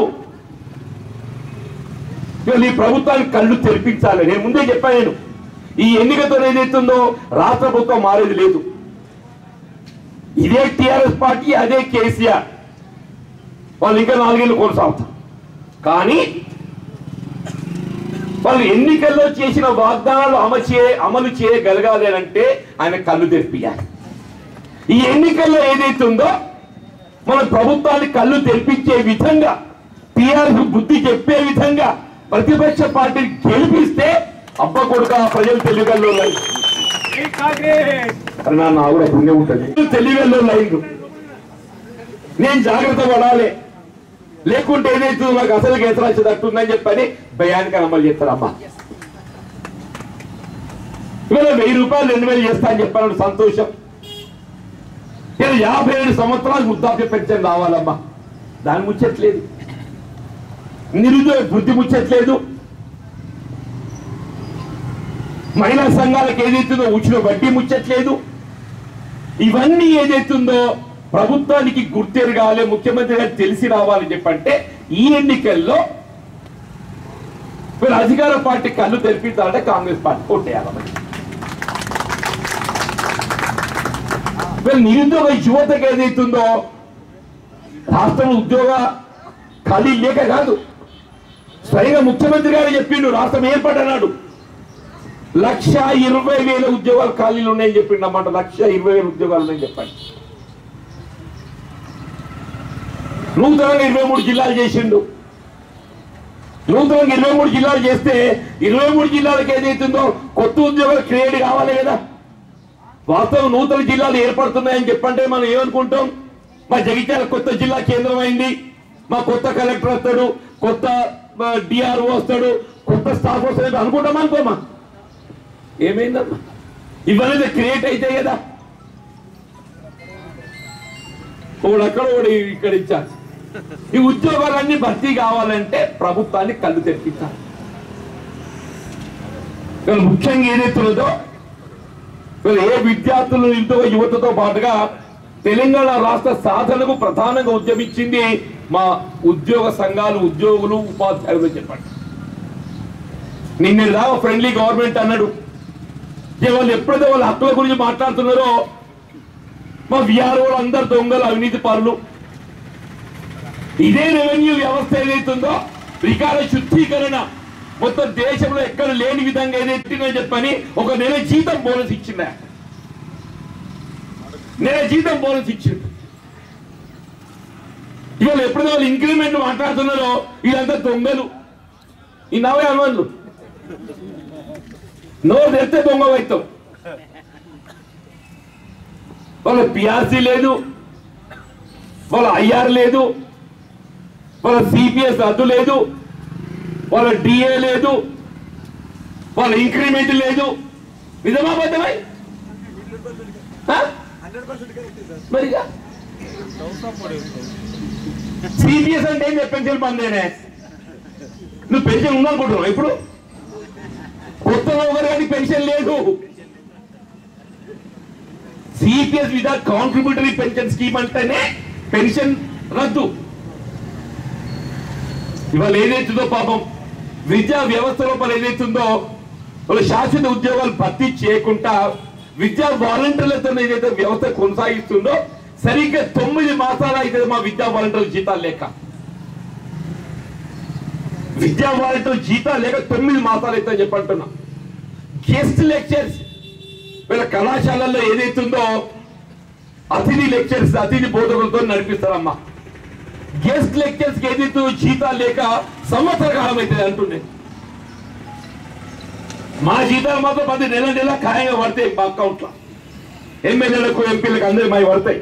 ఇవాళ ఈ ప్రభుత్వానికి కళ్ళు తెరిపించాలి నేను ముందే చెప్పాను నేను ఈ ఎన్నికతో ఏదైతుందో రాష్ట్ర ప్రభుత్వం మారేది లేదు ఇదే టిఆర్ఎస్ పార్టీ అదే కేసీఆర్ వాళ్ళు ఇంకా నాలుగేళ్ళు కొనసాగుతారు కానీ వాళ్ళు ఎన్నికల్లో చేసిన వాగ్దానాలు అమలు చే అమలు చేయగలగాలి అని అంటే ఆయన కళ్ళు తెరిపియాలి ఈ ఎన్నికల్లో ఏదైతుందో మన ప్రభుత్వాన్ని కళ్ళు తెరిపించే విధంగా టీఆర్ఎస్ బుద్ధి చెప్పే విధంగా ప్రతిపక్ష పార్టీని గెలిపిస్తే అబ్బ కొడుక ప్రజలు తెలివిగల్లో లైన్ అరే నా నా కూడా పుణ్యం ఉంటుంది తెలివిగల్లో లైన్ నేను జాగ్రత్త పడాలి లేకుంటే ఏదైతే నాకు అసలు గెతరాచేటట్టుందని చెప్పని భయానికి అమలు చేస్తారమ్మా ఇవాళ వెయ్యి రూపాయలు రెండు వేలు చేస్తా అని చెప్పాను సంతోషం ఇలా యాభై ఏడు సంవత్సరాలు వృద్ధాప్య పెన్షన్ రావాలమ్మా దాని ముచ్చట్లేదు నిరుద్యోగ వృద్ధి ముచ్చట్లేదు మహిళా సంఘాలకు ఏదైతుందో ఉచిత వడ్డీ ముచ్చట్లేదు ఇవన్నీ ఏదైతుందో ప్రభుత్వానికి గుర్తెరగాలి ముఖ్యమంత్రి గారు తెలిసి రావాలని చెప్పంటే ఈ ఎన్నికల్లో వీళ్ళు అధికార పార్టీ కళ్ళు తెరిపించాలంటే కాంగ్రెస్ పార్టీ కొట్టేయాలి మరి. వీళ్ళు నిరుద్యోగ యువతకు ఏదైతుందో రాష్ట్రం ఉద్యోగ ఖాళీ లేక కాదు స్వయంగా ముఖ్యమంత్రి గారు చెప్పిండు రాష్ట్రం ఏర్పడన్నాడు లక్ష ఇరవై వేల ఉద్యోగాలు ఖాళీలు ఉన్నాయని చెప్పిండు అన్నమాట లక్ష ఇరవై వేల ఉద్యోగాలు ఉన్నాయని చెప్పండి నూతనంగా ఇరవై మూడు జిల్లాలు చేసిండు నూతనంగా ఇరవై మూడు జిల్లాలు చేస్తే ఇరవై మూడు జిల్లాలకు ఏదైతుందో కొత్త ఉద్యోగాలు క్రియేట్ కావాలి కదా వాస్తవం నూతన జిల్లాలు ఏర్పడుతున్నాయని చెప్పంటే మనం ఏమనుకుంటాం మా జగిత్యాల కొత్త జిల్లా కేంద్రం అయింది మా కొత్త కలెక్టర్ వస్తాడు కొత్త డిఆర్ఓ వస్తాడు కొత్త స్టాఫ్ వస్తాడు అనుకుంటాం అనుకోమా ఏమైందమ్మా ఇవన్నీ క్రియేట్ అయితే కదా ఒకడు అక్కడ ఒకడు ఇక్కడ ఇచ్చారు ఈ ఉద్యోగాలన్నీ భర్తీ కావాలంటే ప్రభుత్వాన్ని కళ్ళు తెప్పించాలి కానీ ముఖ్యంగా ఏదైతున్నదో మరి ఏ విద్యార్థులు నిరుద్యోగ యువతతో పాటుగా తెలంగాణ రాష్ట్ర సాధనకు ప్రధానంగా ఉద్యమించింది మా ఉద్యోగ సంఘాలు ఉద్యోగులు ఉపాధ్యాయులు చెప్పండి నిన్న దాకా ఫ్రెండ్లీ గవర్నమెంట్ అన్నాడు ఇక వాళ్ళు ఎప్పుడైతే వాళ్ళ హక్కుల గురించి మాట్లాడుతున్నారో మా విఆర్ఓలు అందరు దొంగలు అవినీతి పరులు ఇదే రెవెన్యూ వ్యవస్థ ఏదైతుందో రికార్డు శుద్ధీకరణ మొత్తం దేశంలో ఎక్కడ లేని విధంగా ఏదైతే చెప్పని ఒక నెల జీతం బోనస్ ఇచ్చిందా నెల జీతం బోనస్ ఇచ్చింది ఇవాళ ఎప్పుడైతే వాళ్ళు ఇంక్రిమెంట్ మాట్లాడుతున్నారో వీళ్ళంతా దొంగలు ఈ నవే అనువన్లు నోరు తెస్తే దొంగ వైతాం వాళ్ళ పిఆర్సీ లేదు వాళ్ళ ఐఆర్ లేదు వాళ్ళ సిపిఎస్ రద్దు లేదు వాళ్ళ డిఏ లేదు వాళ్ళ ఇంక్రిమెంట్ లేదు నిజమా బద్దమై మరిగా సిపిఎస్ అంటే ఏం చెప్పి పెన్షన్ బందేనే నువ్వు పెన్షన్ ఉందనుకుంటున్నావు ఇప్పుడు కొత్తగా ఒకరు కానీ పెన్షన్ లేదు CPS without contributory pension scheme అంటేనే పెన్షన్ రద్దు ఇవాళ ఏదైతుందో పాపం విద్యా వ్యవస్థ లోపల ఏదైతుందో వాళ్ళు శాశ్వత ఉద్యోగాలు భర్తీ చేయకుండా విద్యా వాలంటీర్లతో ఏదైతే వ్యవస్థ కొనసాగిస్తుందో సరిగ్గా తొమ్మిది మాసాలు అయితే మా విద్యా వాలంటీర్ల జీతాలు లేక విద్యా వాలంటీర్ల జీతాలు లేక తొమ్మిది మాసాలు అయితే చెప్పంటున్నా గెస్ట్ లెక్చర్స్ వీళ్ళ కళాశాలల్లో ఏదైతుందో అతిథి లెక్చర్స్ అతిథి బోధకులతో నడిపిస్తారమ్మా గెస్ట్ లెక్చర్స్ కి ఏదైతే జీతాలు లేక సంవత్సర కాలం అవుతుంది అంటుండే మా జీతాలు మాత్రం పది నెల నెల ఖాయంగా పడతాయి మా అకౌంట్ లో ఎమ్మెల్యేలకు ఎంపీలకు అందరికి మావి పడతాయి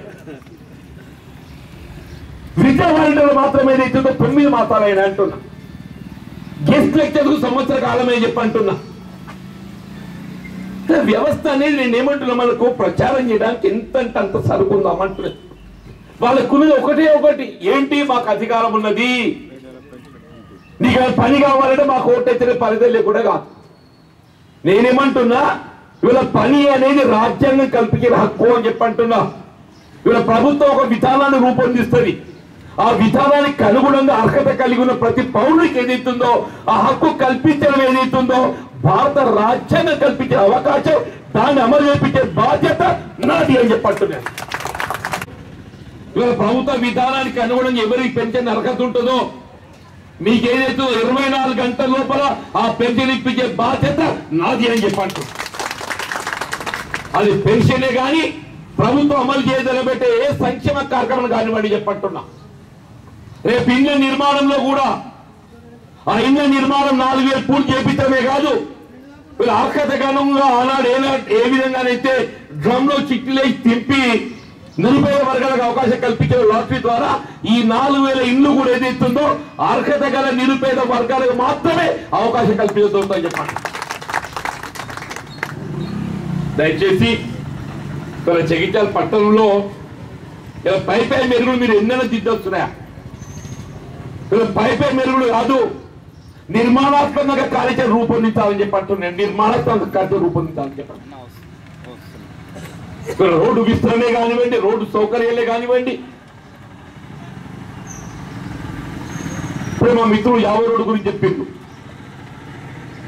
విద్యా వాలంటీర్లు మాత్రం ఏదైతుందో తొమ్మిది మాసాలైనా అంటున్నా గెస్ట్ లెక్చర్స్ కు సంవత్సర కాలమే చెప్పి అంటున్నా వ్యవస్థ అనేది నేను ఏమంటున్నా మనకు ప్రచారం చేయడానికి ఎంతంటే అంత సరుకుందాం అంటున్నాను వాళ్ళకున్నది ఒకటే ఒకటి ఏంటి మాకు అధికారం ఉన్నది నీకు ఏమైనా పని కావాలంటే మాకు ఓటెత్తిన పరిధి లేకుండా కాదు నేనేమంటున్నా వీళ్ళ పని అనేది రాజ్యాంగం కల్పించిన హక్కు అని చెప్పి అంటున్నా వీళ్ళ ప్రభుత్వం ఒక విధానాన్ని రూపొందిస్తుంది ఆ విధానానికి అనుగుణంగా అర్హత కలిగి ఉన్న ప్రతి పౌరుడికి ఏదైతుందో ఆ హక్కు కల్పించడం ఏదైతుందో భారత రాజ్యాంగం కల్పించే అవకాశం దాన్ని అమలు చేపించే బాధ్యత నాది అని చెప్పంటున్నాను ఇవాళ ప్రభుత్వ విధానానికి అనుగుణంగా ఎవరికి పెన్షన్ అర్హత ఉంటుందో మీకు ఏదైతే ఇరవై నాలుగు గంటల లోపల ఆ పెన్షన్ ఇప్పించే బాధ్యత నాది అని చెప్పంటు అది పెన్షనే కానీ ప్రభుత్వం అమలు చేయదలబెట్టే ఏ సంక్షేమ కార్యక్రమం కానివ్వండి చెప్పంటున్నా రేపు ఇళ్ళ నిర్మాణంలో కూడా ఆ ఇళ్ళ నిర్మాణం నాలుగు వేలు పూర్తి చేపించడమే కాదు వీళ్ళు ఆకతగనంగా ఆనాడు ఏ ఏ విధంగానైతే డ్రమ్ లో చిట్టిలేసి తింపి నిరుపేద వర్గాలకు అవకాశం కల్పించిన లాటరీ ద్వారా ఈ నాలుగు వేల ఇండ్లు కూడా ఏదైతుందో అర్హత గల నిరుపేద వర్గాలకు మాత్రమే అవకాశం కల్పించబోతుందని చెప్పండి దయచేసి మన జగిత్యాల పట్టణంలో ఇలా పై పై మెరుగులు మీరు ఎన్నైనా దిద్దొస్తున్నాయా ఇలా పై పై మెరుగులు కాదు నిర్మాణాత్మకంగా కార్యాచరణ రూపొందించాలని చెప్పి అంటున్నాను నిర్మాణాత్మక కార్యాచరణ రూపొందించాలని చెప్పండి ఇక్కడ రోడ్డు విస్తరణే కానివ్వండి రోడ్డు సౌకర్యాలే కానివ్వండి ఇప్పుడు మా మిత్రుడు యాభై రోడ్డు గురించి చెప్పిండు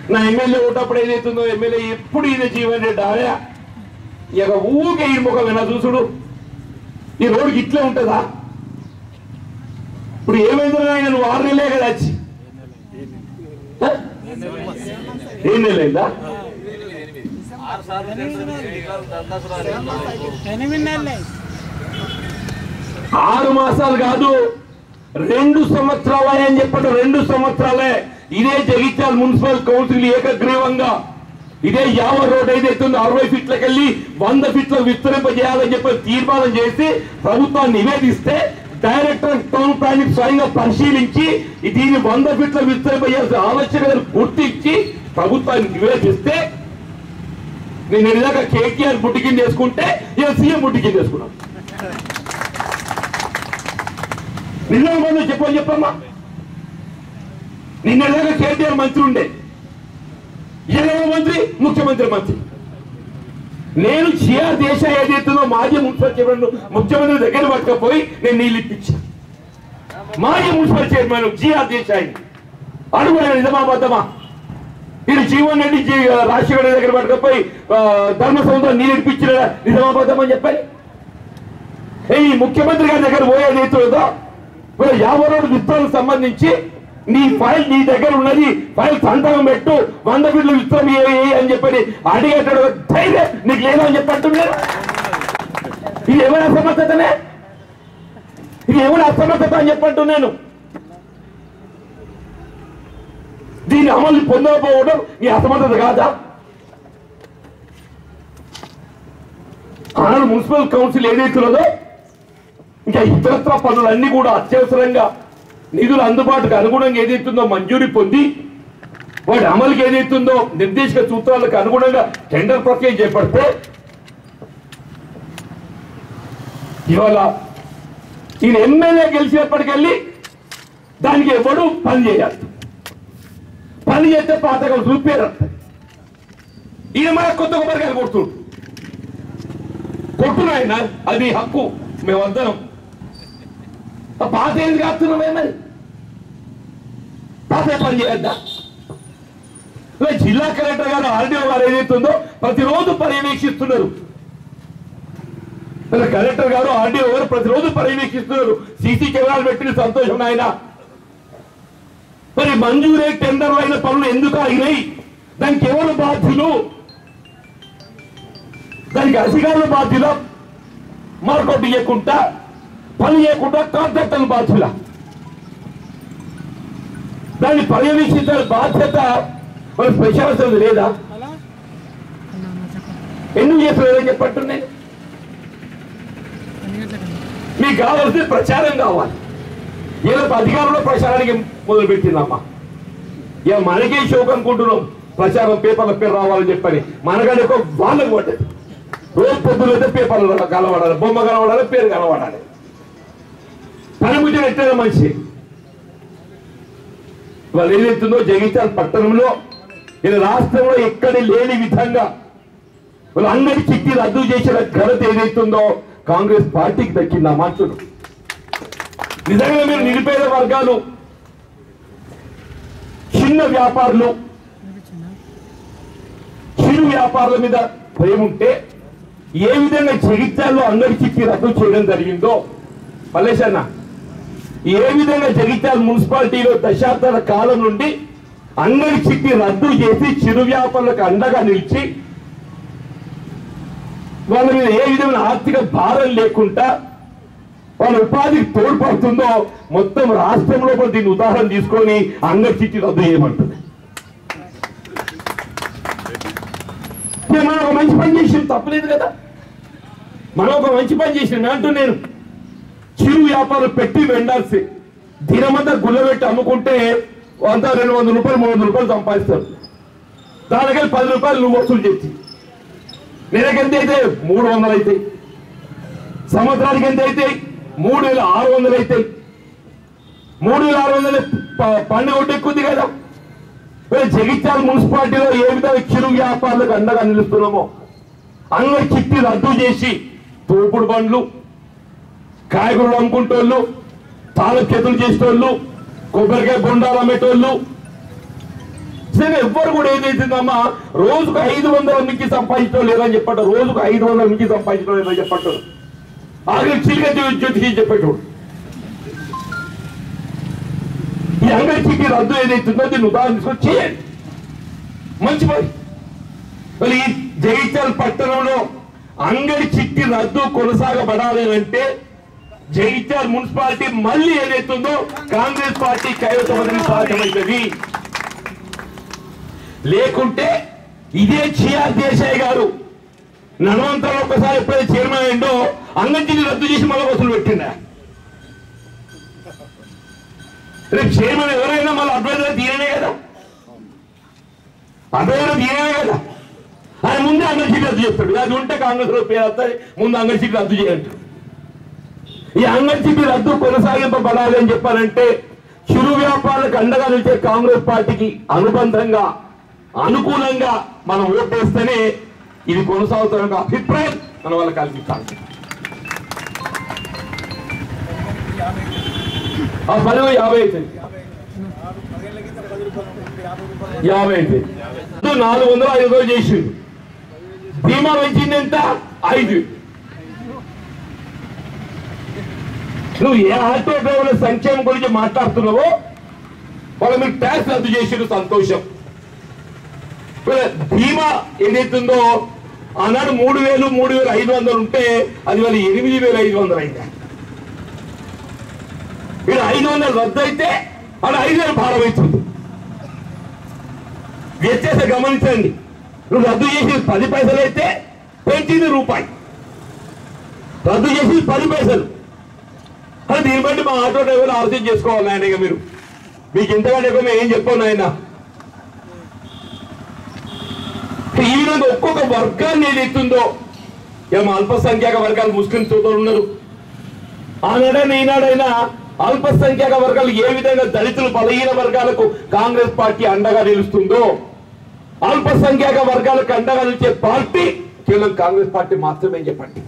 నా ఎమ్మెల్యే ఓటప్పుడు ఏదైతుందో ఎమ్మెల్యే ఎప్పుడు ఇదే జీవన్ రెడ్డి ఆయా ఇక ఊకే ఈ ముఖం వినా చూసుడు ఈ రోడ్డుకి ఇట్లే ఉంటుందా ఇప్పుడు ఏమైందో ఆయన నువ్వు ఆరు నెలలే కదా వచ్చి హ? ఏం నెలైందా ఆరు మాసాలు కాదు రెండు సంవత్సరాలే అని చెప్పడం రెండు సంవత్సరాలే ఇదే జగిత్యాల మున్సిపల్ కౌన్సిల్ ఏకగ్రీవంగా ఇదే యావ రోడ్ ఏదైతే ఉందో అరవై ఫీట్లకు వెళ్ళి వంద ఫీట్లకు విస్తరింపజేయాలని చెప్పి తీర్మానం చేసి ప్రభుత్వాన్ని నివేదిస్తే డైరెక్టర్ టౌన్ ప్లానింగ్ స్వయంగా పరిశీలించి దీన్ని వంద ఫీట్ల విస్తరింపజేయాల్సిన ఆవశ్యకతను గుర్తించి ప్రభుత్వాన్ని నివేదిస్తే నేను ఇలాగా కేటీఆర్ బుట్టి కింద వేసుకుంటే ఇలా సీఎం బుట్టి కింద వేసుకున్నాను నిజం మంది చెప్పని చెప్పమ్మా నిన్నలాగా కేటీఆర్ మంత్రి ఉండే ఈయన మంత్రి ముఖ్యమంత్రి మంత్రి నేను సిఆర్ దేశ ఏదైతుందో మాజీ మున్సిపల్ చైర్మన్ ముఖ్యమంత్రి దగ్గర పట్టుకపోయి నేను నీళ్ళు ఇప్పించా మాజీ మున్సిపల్ చైర్మన్ జిఆర్ దేశాయి అడుగు ఆయన నిజమాబద్ధమా నేను జీవన్ రెడ్డి జీ- రాజశేఖర రెడ్డి దగ్గర పట్టుకపోయి ఆ, ధర్మ సముద్రం నీళ్ళు ఇప్పించిన నిజమాబద్ధం అని చెప్పని ఏ, ఈ ముఖ్యమంత్రి గారి దగ్గర పోయేది అవుతుందో ఇప్పుడు యాభై రోడ్డు విస్తరణకు సంబంధించి నీ ఫైల్ నీ దగ్గర ఉన్నది ఫైల్ సంతకం పెట్టు వంద బిడ్డలు విస్తరణ ఏ అని చెప్పని అడిగేటాడు ధైర్యం నీకు లేదు అని చెప్పంటున్నారు ఇది ఎవరి అసమర్థతనే ఇది ఎవరి అసమర్థత అని చెప్పంటున్నాను దీన్ని అమలు పొందకపోవడం నీ అసమర్థత కాదా ఆనాడు మున్సిపల్ కౌన్సిల్ ఏదైతున్నదో ఇంకా ఇతరత్ర పనులన్నీ కూడా అత్యవసరంగా నిధులు అందుబాటుకు అనుగుణంగా ఏదైతుందో మంజూరీ పొంది వాటి అమలుకి ఏదైతుందో నిర్దేశక సూత్రాలకు అనుగుణంగా టెండర్ ప్రక్రియ చేపడితే ఇవాళ ఈయన ఎమ్మెల్యే గెలిచినప్పటికెళ్ళి దానికి ఎవడు పని చేయాలి పని చేస్తే పాతకం చూపేరు ఈయన మన కొత్త కొబ్బరికాయలు కొడుతుండు కొట్టునాయన అది నీ హక్కు మేమందరం ఆ పాత ఏంది కాస్తున్నామే మరి పాత పని చేయొద్దా ఇలా జిల్లా కలెక్టర్ గారు ఆర్డీఓ గారు ఏదైతుందో ప్రతిరోజు పర్యవేక్షిస్తున్నారు ఇలా కలెక్టర్ గారు ఆర్డీఓ గారు ప్రతిరోజు పర్యవేక్షిస్తున్నారు సీసీ కెమెరాలు పెట్టిన సంతోషం ఆయన మరి మంజూరే టెండర్లు అయిన పనులు ఎందుకు ఆగినాయి దానికి ఎవరు బాధ్యులు దానికి అధికారుల బాధ్యుల మార్కౌట్ ఇవ్వకుండా పని చేయకుండా కాంట్రాక్టర్ల బాధ్యుల దాన్ని పర్యవేక్షించిన బాధ్యత మన స్పెషాలిటీ లేదా ఎందుకు చేస్తున్నారని చెప్పట్టు నేను మీకు కావాల్సిన ప్రచారం కావాలి ఏదో అధికారంలో ప్రచారానికి మొదలుపెట్టిందమ్మా ఇక మనకే షోక్ అనుకుంటున్నాం ప్రచారం పేపర్ల పేరు రావాలని చెప్పని మనకంటే ఎక్కువ వాళ్ళకు పడ్డది రోజు పొద్దున అయితే పేపర్లు కనబడాలి బొమ్మ కనబడాలి పేరు కనబడాలి పని ముచ్చట ఎట్లయినా మంచి వాళ్ళు ఏదైతుందో జగిత్యాల పట్టణంలో ఇది రాష్ట్రంలో ఎక్కడ లేని విధంగా వాళ్ళు అందరి చిట్టి రద్దు చేసిన ఘనత ఏదైతుందో కాంగ్రెస్ పార్టీకి దక్కింది ఆ మాటలు నిజంగా మీరు నిరుపేద వర్గాలు చిన్న వ్యాపారులు చిరు వ్యాపారుల మీద ప్రేమ ఉంటే ఏ విధంగా జగిత్యాల్లో అందరి చిట్టి రద్దు చేయడం జరిగిందో మల్లేష్ అన్న ఏ విధంగా జగిత్యాల మున్సిపాలిటీలో దశాబ్దాల కాలం నుండి అందరి చిట్టి రద్దు చేసి చిరు వ్యాపారులకు అండగా నిలిచి వాళ్ళ మీద ఏ విధమైన ఆర్థిక భారం లేకుండా వాళ్ళ ఉపాధికి తోడ్పడుతుందో మొత్తం రాష్ట్రంలో కూడా దీన్ని ఉదాహరణ తీసుకొని అందరి చిట్టి రద్దు చేయమంటుంది ఇక మనం ఒక మంచి పని చేసిన తప్పలేదు కదా మనం ఒక మంచి పని చేసిన అంటూ నేను చిరు వ్యాపారం పెట్టి వెండాల్సి దినమంతా గుల్లబెట్టి అమ్ముకుంటే వంద రెండు వందల రూపాయలు మూడు వందల రూపాయలు సంపాదిస్తారు దానికెళ్ళి పది రూపాయలు నువ్వు వసూలు చేసి నెలకి ఎంత అయితే మూడు వందలు అవుతాయి సంవత్సరానికి ఎంత అయితే మూడు వేల ఆరు వందలు అవుతాయి మూడు వేల ఆరు వందలు ప- పండుగ ఒకటి ఎక్కుంది కదా మరి జగిత్యాల మున్సిపాలిటీలో ఏ విధంగా చిరు వ్యాపారులకు అండగా నిలుస్తున్నామో అందరి చిట్టి రద్దు చేసి తోపుడు బండ్లు కాయగూరలు అమ్ముకుంటోళ్ళు తాళం చేతులు చేసేటోళ్ళు కొబ్బరికాయ బొండాలు అమ్మేటోళ్ళు నిజంగా ఎవ్వరు కూడా ఏం చేసిందమ్మా రోజుకు ఐదు వందల మించి సంపాదించడం లేదని చెప్పాడు రోజుకు ఐదు వందల మించి సంపాదించడం లేదని చెప్పాడు ఆఖరి చిలిక జ్యోతిషి చెప్పేటోడు ఈ అంగడి చిట్టి రద్దు ఏదైతుందో దీన్ని ఉదాహరణ తీసుకొని చేయండి మంచి పని మరి ఈ జగిత్యాల పట్టణంలో అంగడి చిట్టి రద్దు కొనసాగబడాలి అంటే జగిత్యాల మున్సిపాలిటీ మళ్ళీ ఏదైతుందో కాంగ్రెస్ పార్టీ కైవసమని సాధ్యమవుతుంది లేకుంటే ఇదే చియార్ దేశాయ్ గారు నడవంతలో ఒకసారి ఎప్పుడైతే చైర్మన్ అయిందో అంగడిని రద్దు చేసి మళ్ళీ వసూలు పెట్టిండా రేపు చైర్మన్ ఎవరైనా మళ్ళీ అడ్వైజర్ తీయనే కదా అడ్వైజర్ తీయనే కదా ఆయన ముందే అంగడి సీట్ రద్దు చేస్తాడు అది ఉంటే కాంగ్రెస్ లో పేరు వస్తాయి ముందు అంగడి సీట్ రద్దు చేయంటారు ఈ అంగడి సీట్ రద్దు కొనసాగింపబడాలి అని చెప్పారంటే చిరు వ్యాపారులకు అండగా నిలిచే కాంగ్రెస్ పార్టీకి అనుబంధంగా అనుకూలంగా మనం ఓటేస్తేనే ఇది కొనసాగుతున్న ఒక అభిప్రాయం మన వాళ్ళకి కల్పించాలి ఆ పని యాభై అవుతుంది యాభై అవుతుంది ఇది నాలుగు వందల ఐదు వందలు చేసిండు బీమా పెంచింది ఎంత ఐదు నువ్వు ఏ ఆటో డ్రైవర్ల సంక్షేమం గురించి మాట్లాడుతున్నావో వాళ్ళు మీరు ట్యాక్స్ రద్దు చేసిండు సంతోషం వీళ్ళ బీమా ఏదైతుందో ఆనాడు మూడు వేలు మూడు వేలు ఐదు వందలు ఉంటే అది వాళ్ళు ఎనిమిది వేలు ఐదు వందలు అయింది వీళ్ళు ఐదు వందలు రద్దు అయితే అది ఐదు వేలు భారం అవుతుంది వ్యత్యాసం గమనించండి నువ్వు రద్దు చేసి పది పైసలు అయితే పెంచింది రూపాయి రద్దు చేసి పది పైసలు అది దీన్ని బట్టి మా ఆటో డ్రైవర్లు ఆలోచన చేసుకోవాలి ఆయన ఇక మీరు మీకు ఇంతకంటే ఎక్కువ మేము ఏం చెప్పాను ఆయన ఈ విధంగా ఒక్కొక్క వర్గాన్ని ఏదైతుందో ఇక మా అల్పసంఖ్యాక వర్గాలు ముస్లిం సోదరులు ఉన్నారు ఆనాడైనా ఈనాడైనా అల్పసంఖ్యాక వర్గాలు ఏ విధంగా దళితులు బలహీన వర్గాలకు కాంగ్రెస్ పార్టీ అండగా నిలుస్తుందో అల్పసంఖ్యాక వర్గాలకు అండగా నిలిచే పార్టీ కేవలం కాంగ్రెస్ పార్టీ మాత్రమే చెప్పండి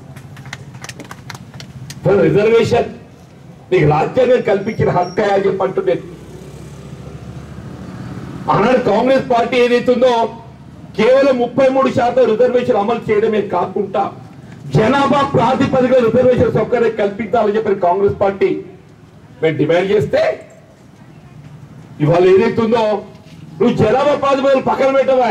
రిజర్వేషన్ నీకు రాజ్యాంగం కల్పించిన హక్కు అని చెప్పంటుంది ఆనాడు కాంగ్రెస్ పార్టీ ఏదైతుందో కేవలం ముప్పై మూడు శాతం రిజర్వేషన్ అమలు చేయడమే కాకుండా జనాభా ప్రాతిపదికన రిజర్వేషన్ సౌకర్యం కల్పించాలని చెప్పిన కాంగ్రెస్ పార్టీ మేము డిమాండ్ చేస్తే ఇవాళ ఏదైతుందో నువ్వు జనాభా ప్రాతిపదికన పక్కన పెట్టవా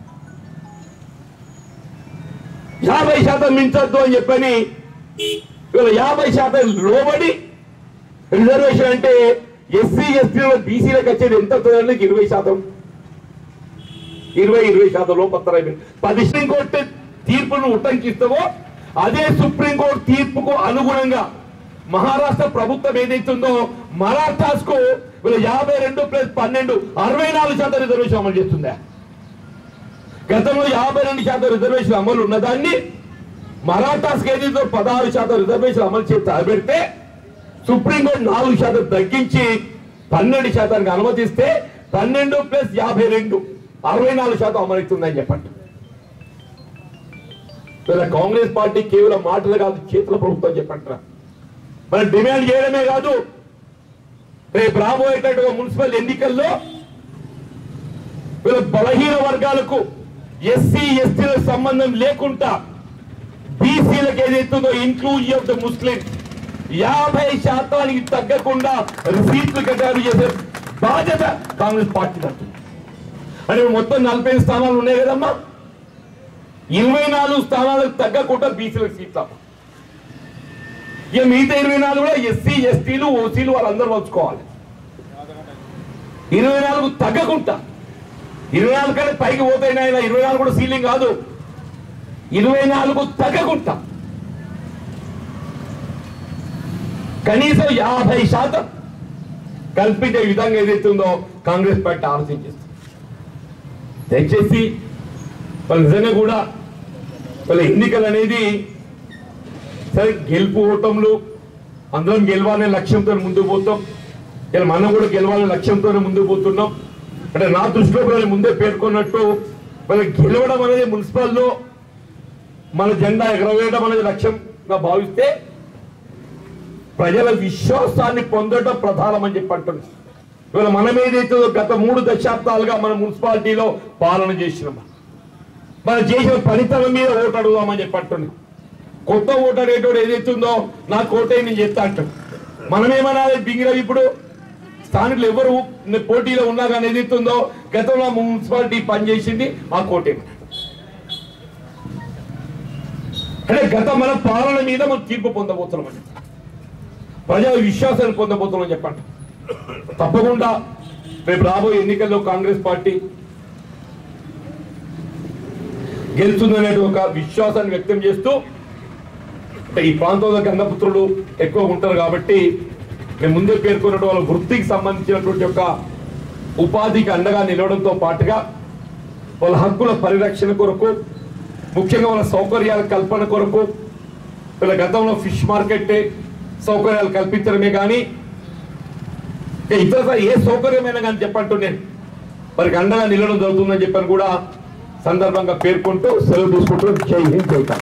యాభై శాతం మించొద్దు అని చెప్పని ఇవాళ యాభై శాతం లోబడి రిజర్వేషన్ అంటే ఎస్సీ ఎస్టీలో బీసీలకు వచ్చేది ఎంత అవుతుందంటే ఇరవై శాతం ఇరవై ఇరవై శాతం లోపత్తరాయి పది సుప్రీంకోర్టు తీర్పును ఉటంకిస్తావో అదే సుప్రీంకోర్టు తీర్పుకు అనుగుణంగా మహారాష్ట్ర ప్రభుత్వం ఏదైతుందో మరాఠాస్ కు వీళ్ళు యాభై రెండు ప్లస్ పన్నెండు అరవై నాలుగు శాతం రిజర్వేషన్ అమలు చేస్తుందా గతంలో యాభై రెండు శాతం రిజర్వేషన్ అమలు ఉన్నదాన్ని మరాఠాస్ ఏదైతే పదహారు శాతం రిజర్వేషన్ అమలు చేసి తలబెడితే సుప్రీంకోర్టు నాలుగు శాతం తగ్గించి పన్నెండు శాతానికి అనుమతిస్తే పన్నెండు ప్లస్ యాభై రెండు అరవై నాలుగు శాతం అమలవుతుందని చెప్పండి ఇలా కాంగ్రెస్ పార్టీ కేవలం మాటలు కాదు చేతుల ప్రభుత్వం చెప్పంటారా మనం డిమాండ్ చేయడమే కాదు రేపు రాబోయేటట్టుగా మున్సిపల్ ఎన్నికల్లో వీళ్ళ బలహీన వర్గాలకు ఎస్సీ ఎస్టీలకు సంబంధం లేకుండా బీసీలకు ఏదైతుందో ఇంక్లూజివ్ ఆఫ్ ద ముస్లిం యాభై శాతానికి తగ్గకుండా సీట్లు కట్టారు చేసే బాధ్యత కాంగ్రెస్ పార్టీ తగ్గుతుంది అంటే ఇప్పుడు మొత్తం నలభై ఐదు స్థానాలు ఉన్నాయి కదమ్మా ఇరవై నాలుగు స్థానాలకు తగ్గకుండా బీసీలకు సీట్లు అమ్మా. ఇక మిగతా ఇరవై నాలుగు కూడా ఎస్సీ ఎస్టీలు ఓసీలు వాళ్ళందరూ పంచుకోవాలి ఇరవై నాలుగు తగ్గకుండా ఇరవై నాలుగు కంటే పైకి పోతాయి నాయన ఇరవై నాలుగు కూడా సీలింగ్ కాదు ఇరవై నాలుగు తగ్గకుండా కనీసం యాభై శాతం కల్పించే విధంగా ఏదైతుందో కాంగ్రెస్ పార్టీ ఆలోచించేస్తుంది దయచేసి వాళ్ళ నిజంగా కూడా వాళ్ళ ఎన్నికలు అనేది సరే గెలుపు ఓటములు అందరం గెలవాలనే లక్ష్యంతో ముందుకు పోతాం ఇలా మనం కూడా గెలవాలనే లక్ష్యంతోనే ముందుకు పోతున్నాం అంటే నా దృష్టిలో కూడా నేను ముందే పేర్కొన్నట్టు మన గెలవడం అనేది మున్సిపల్లో మన జెండా ఎగరవేయడం అనేది లక్ష్యంగా భావిస్తే ప్రజల విశ్వాసాన్ని పొందడం ప్రధానమని చెప్పి అంటున్నాను ఇవాళ మనం ఏదైతే గత మూడు దశాబ్దాలుగా మన మున్సిపాలిటీలో పాలన చేసినాం మనం చేసిన ఫలితాల మీద ఓటు అడుగుదామని చెప్పి అంటున్నాం కొత్త ఓటు అడిగేటోడు ఏదైతే ఉందో నా కోటే నేను చెప్తా అంటాం మనమేమనాలి బింగిరవి ఇప్పుడు స్థానికులు ఎవరు పోటీలో ఉన్నా కానీ ఏదైతే ఉందో గతంలో మున్సిపాలిటీ పనిచేసింది మా కోటే అంటే గత మన పాలన మీద మనం తీర్పు పొందబోతున్నాం అండి ప్రజల విశ్వాసాన్ని పొందబోతున్నాం చెప్పండి తప్పకుండా రేపు రాబోయే ఎన్నికల్లో కాంగ్రెస్ పార్టీ గెలుస్తుందనే ఒక విశ్వాసాన్ని వ్యక్తం చేస్తూ అంటే ఈ ప్రాంతంలో గంగపుత్రులు ఎక్కువ ఉంటారు కాబట్టి మేము ముందే పేర్కొన్నట్టు వాళ్ళ వృత్తికి సంబంధించినటువంటి యొక్క ఉపాధికి అండగా నిలవడంతో పాటుగా వాళ్ళ హక్కుల పరిరక్షణ కొరకు ముఖ్యంగా వాళ్ళ సౌకర్యాల కల్పన కొరకు వీళ్ళ గతంలో ఫిష్ మార్కెట్ సౌకర్యాలు కల్పించడమే కానీ ఇంకా ఇతర ఏ సౌకర్యమైనా కానీ చెప్పంటూ నేను వారికి అండగా నిలవడం జరుగుతుందని చెప్పని కూడా సందర్భంగా పేర్కొంటూ సెలవు తీసుకుంటూ జై హింద్ జై కాంగ్రెస్.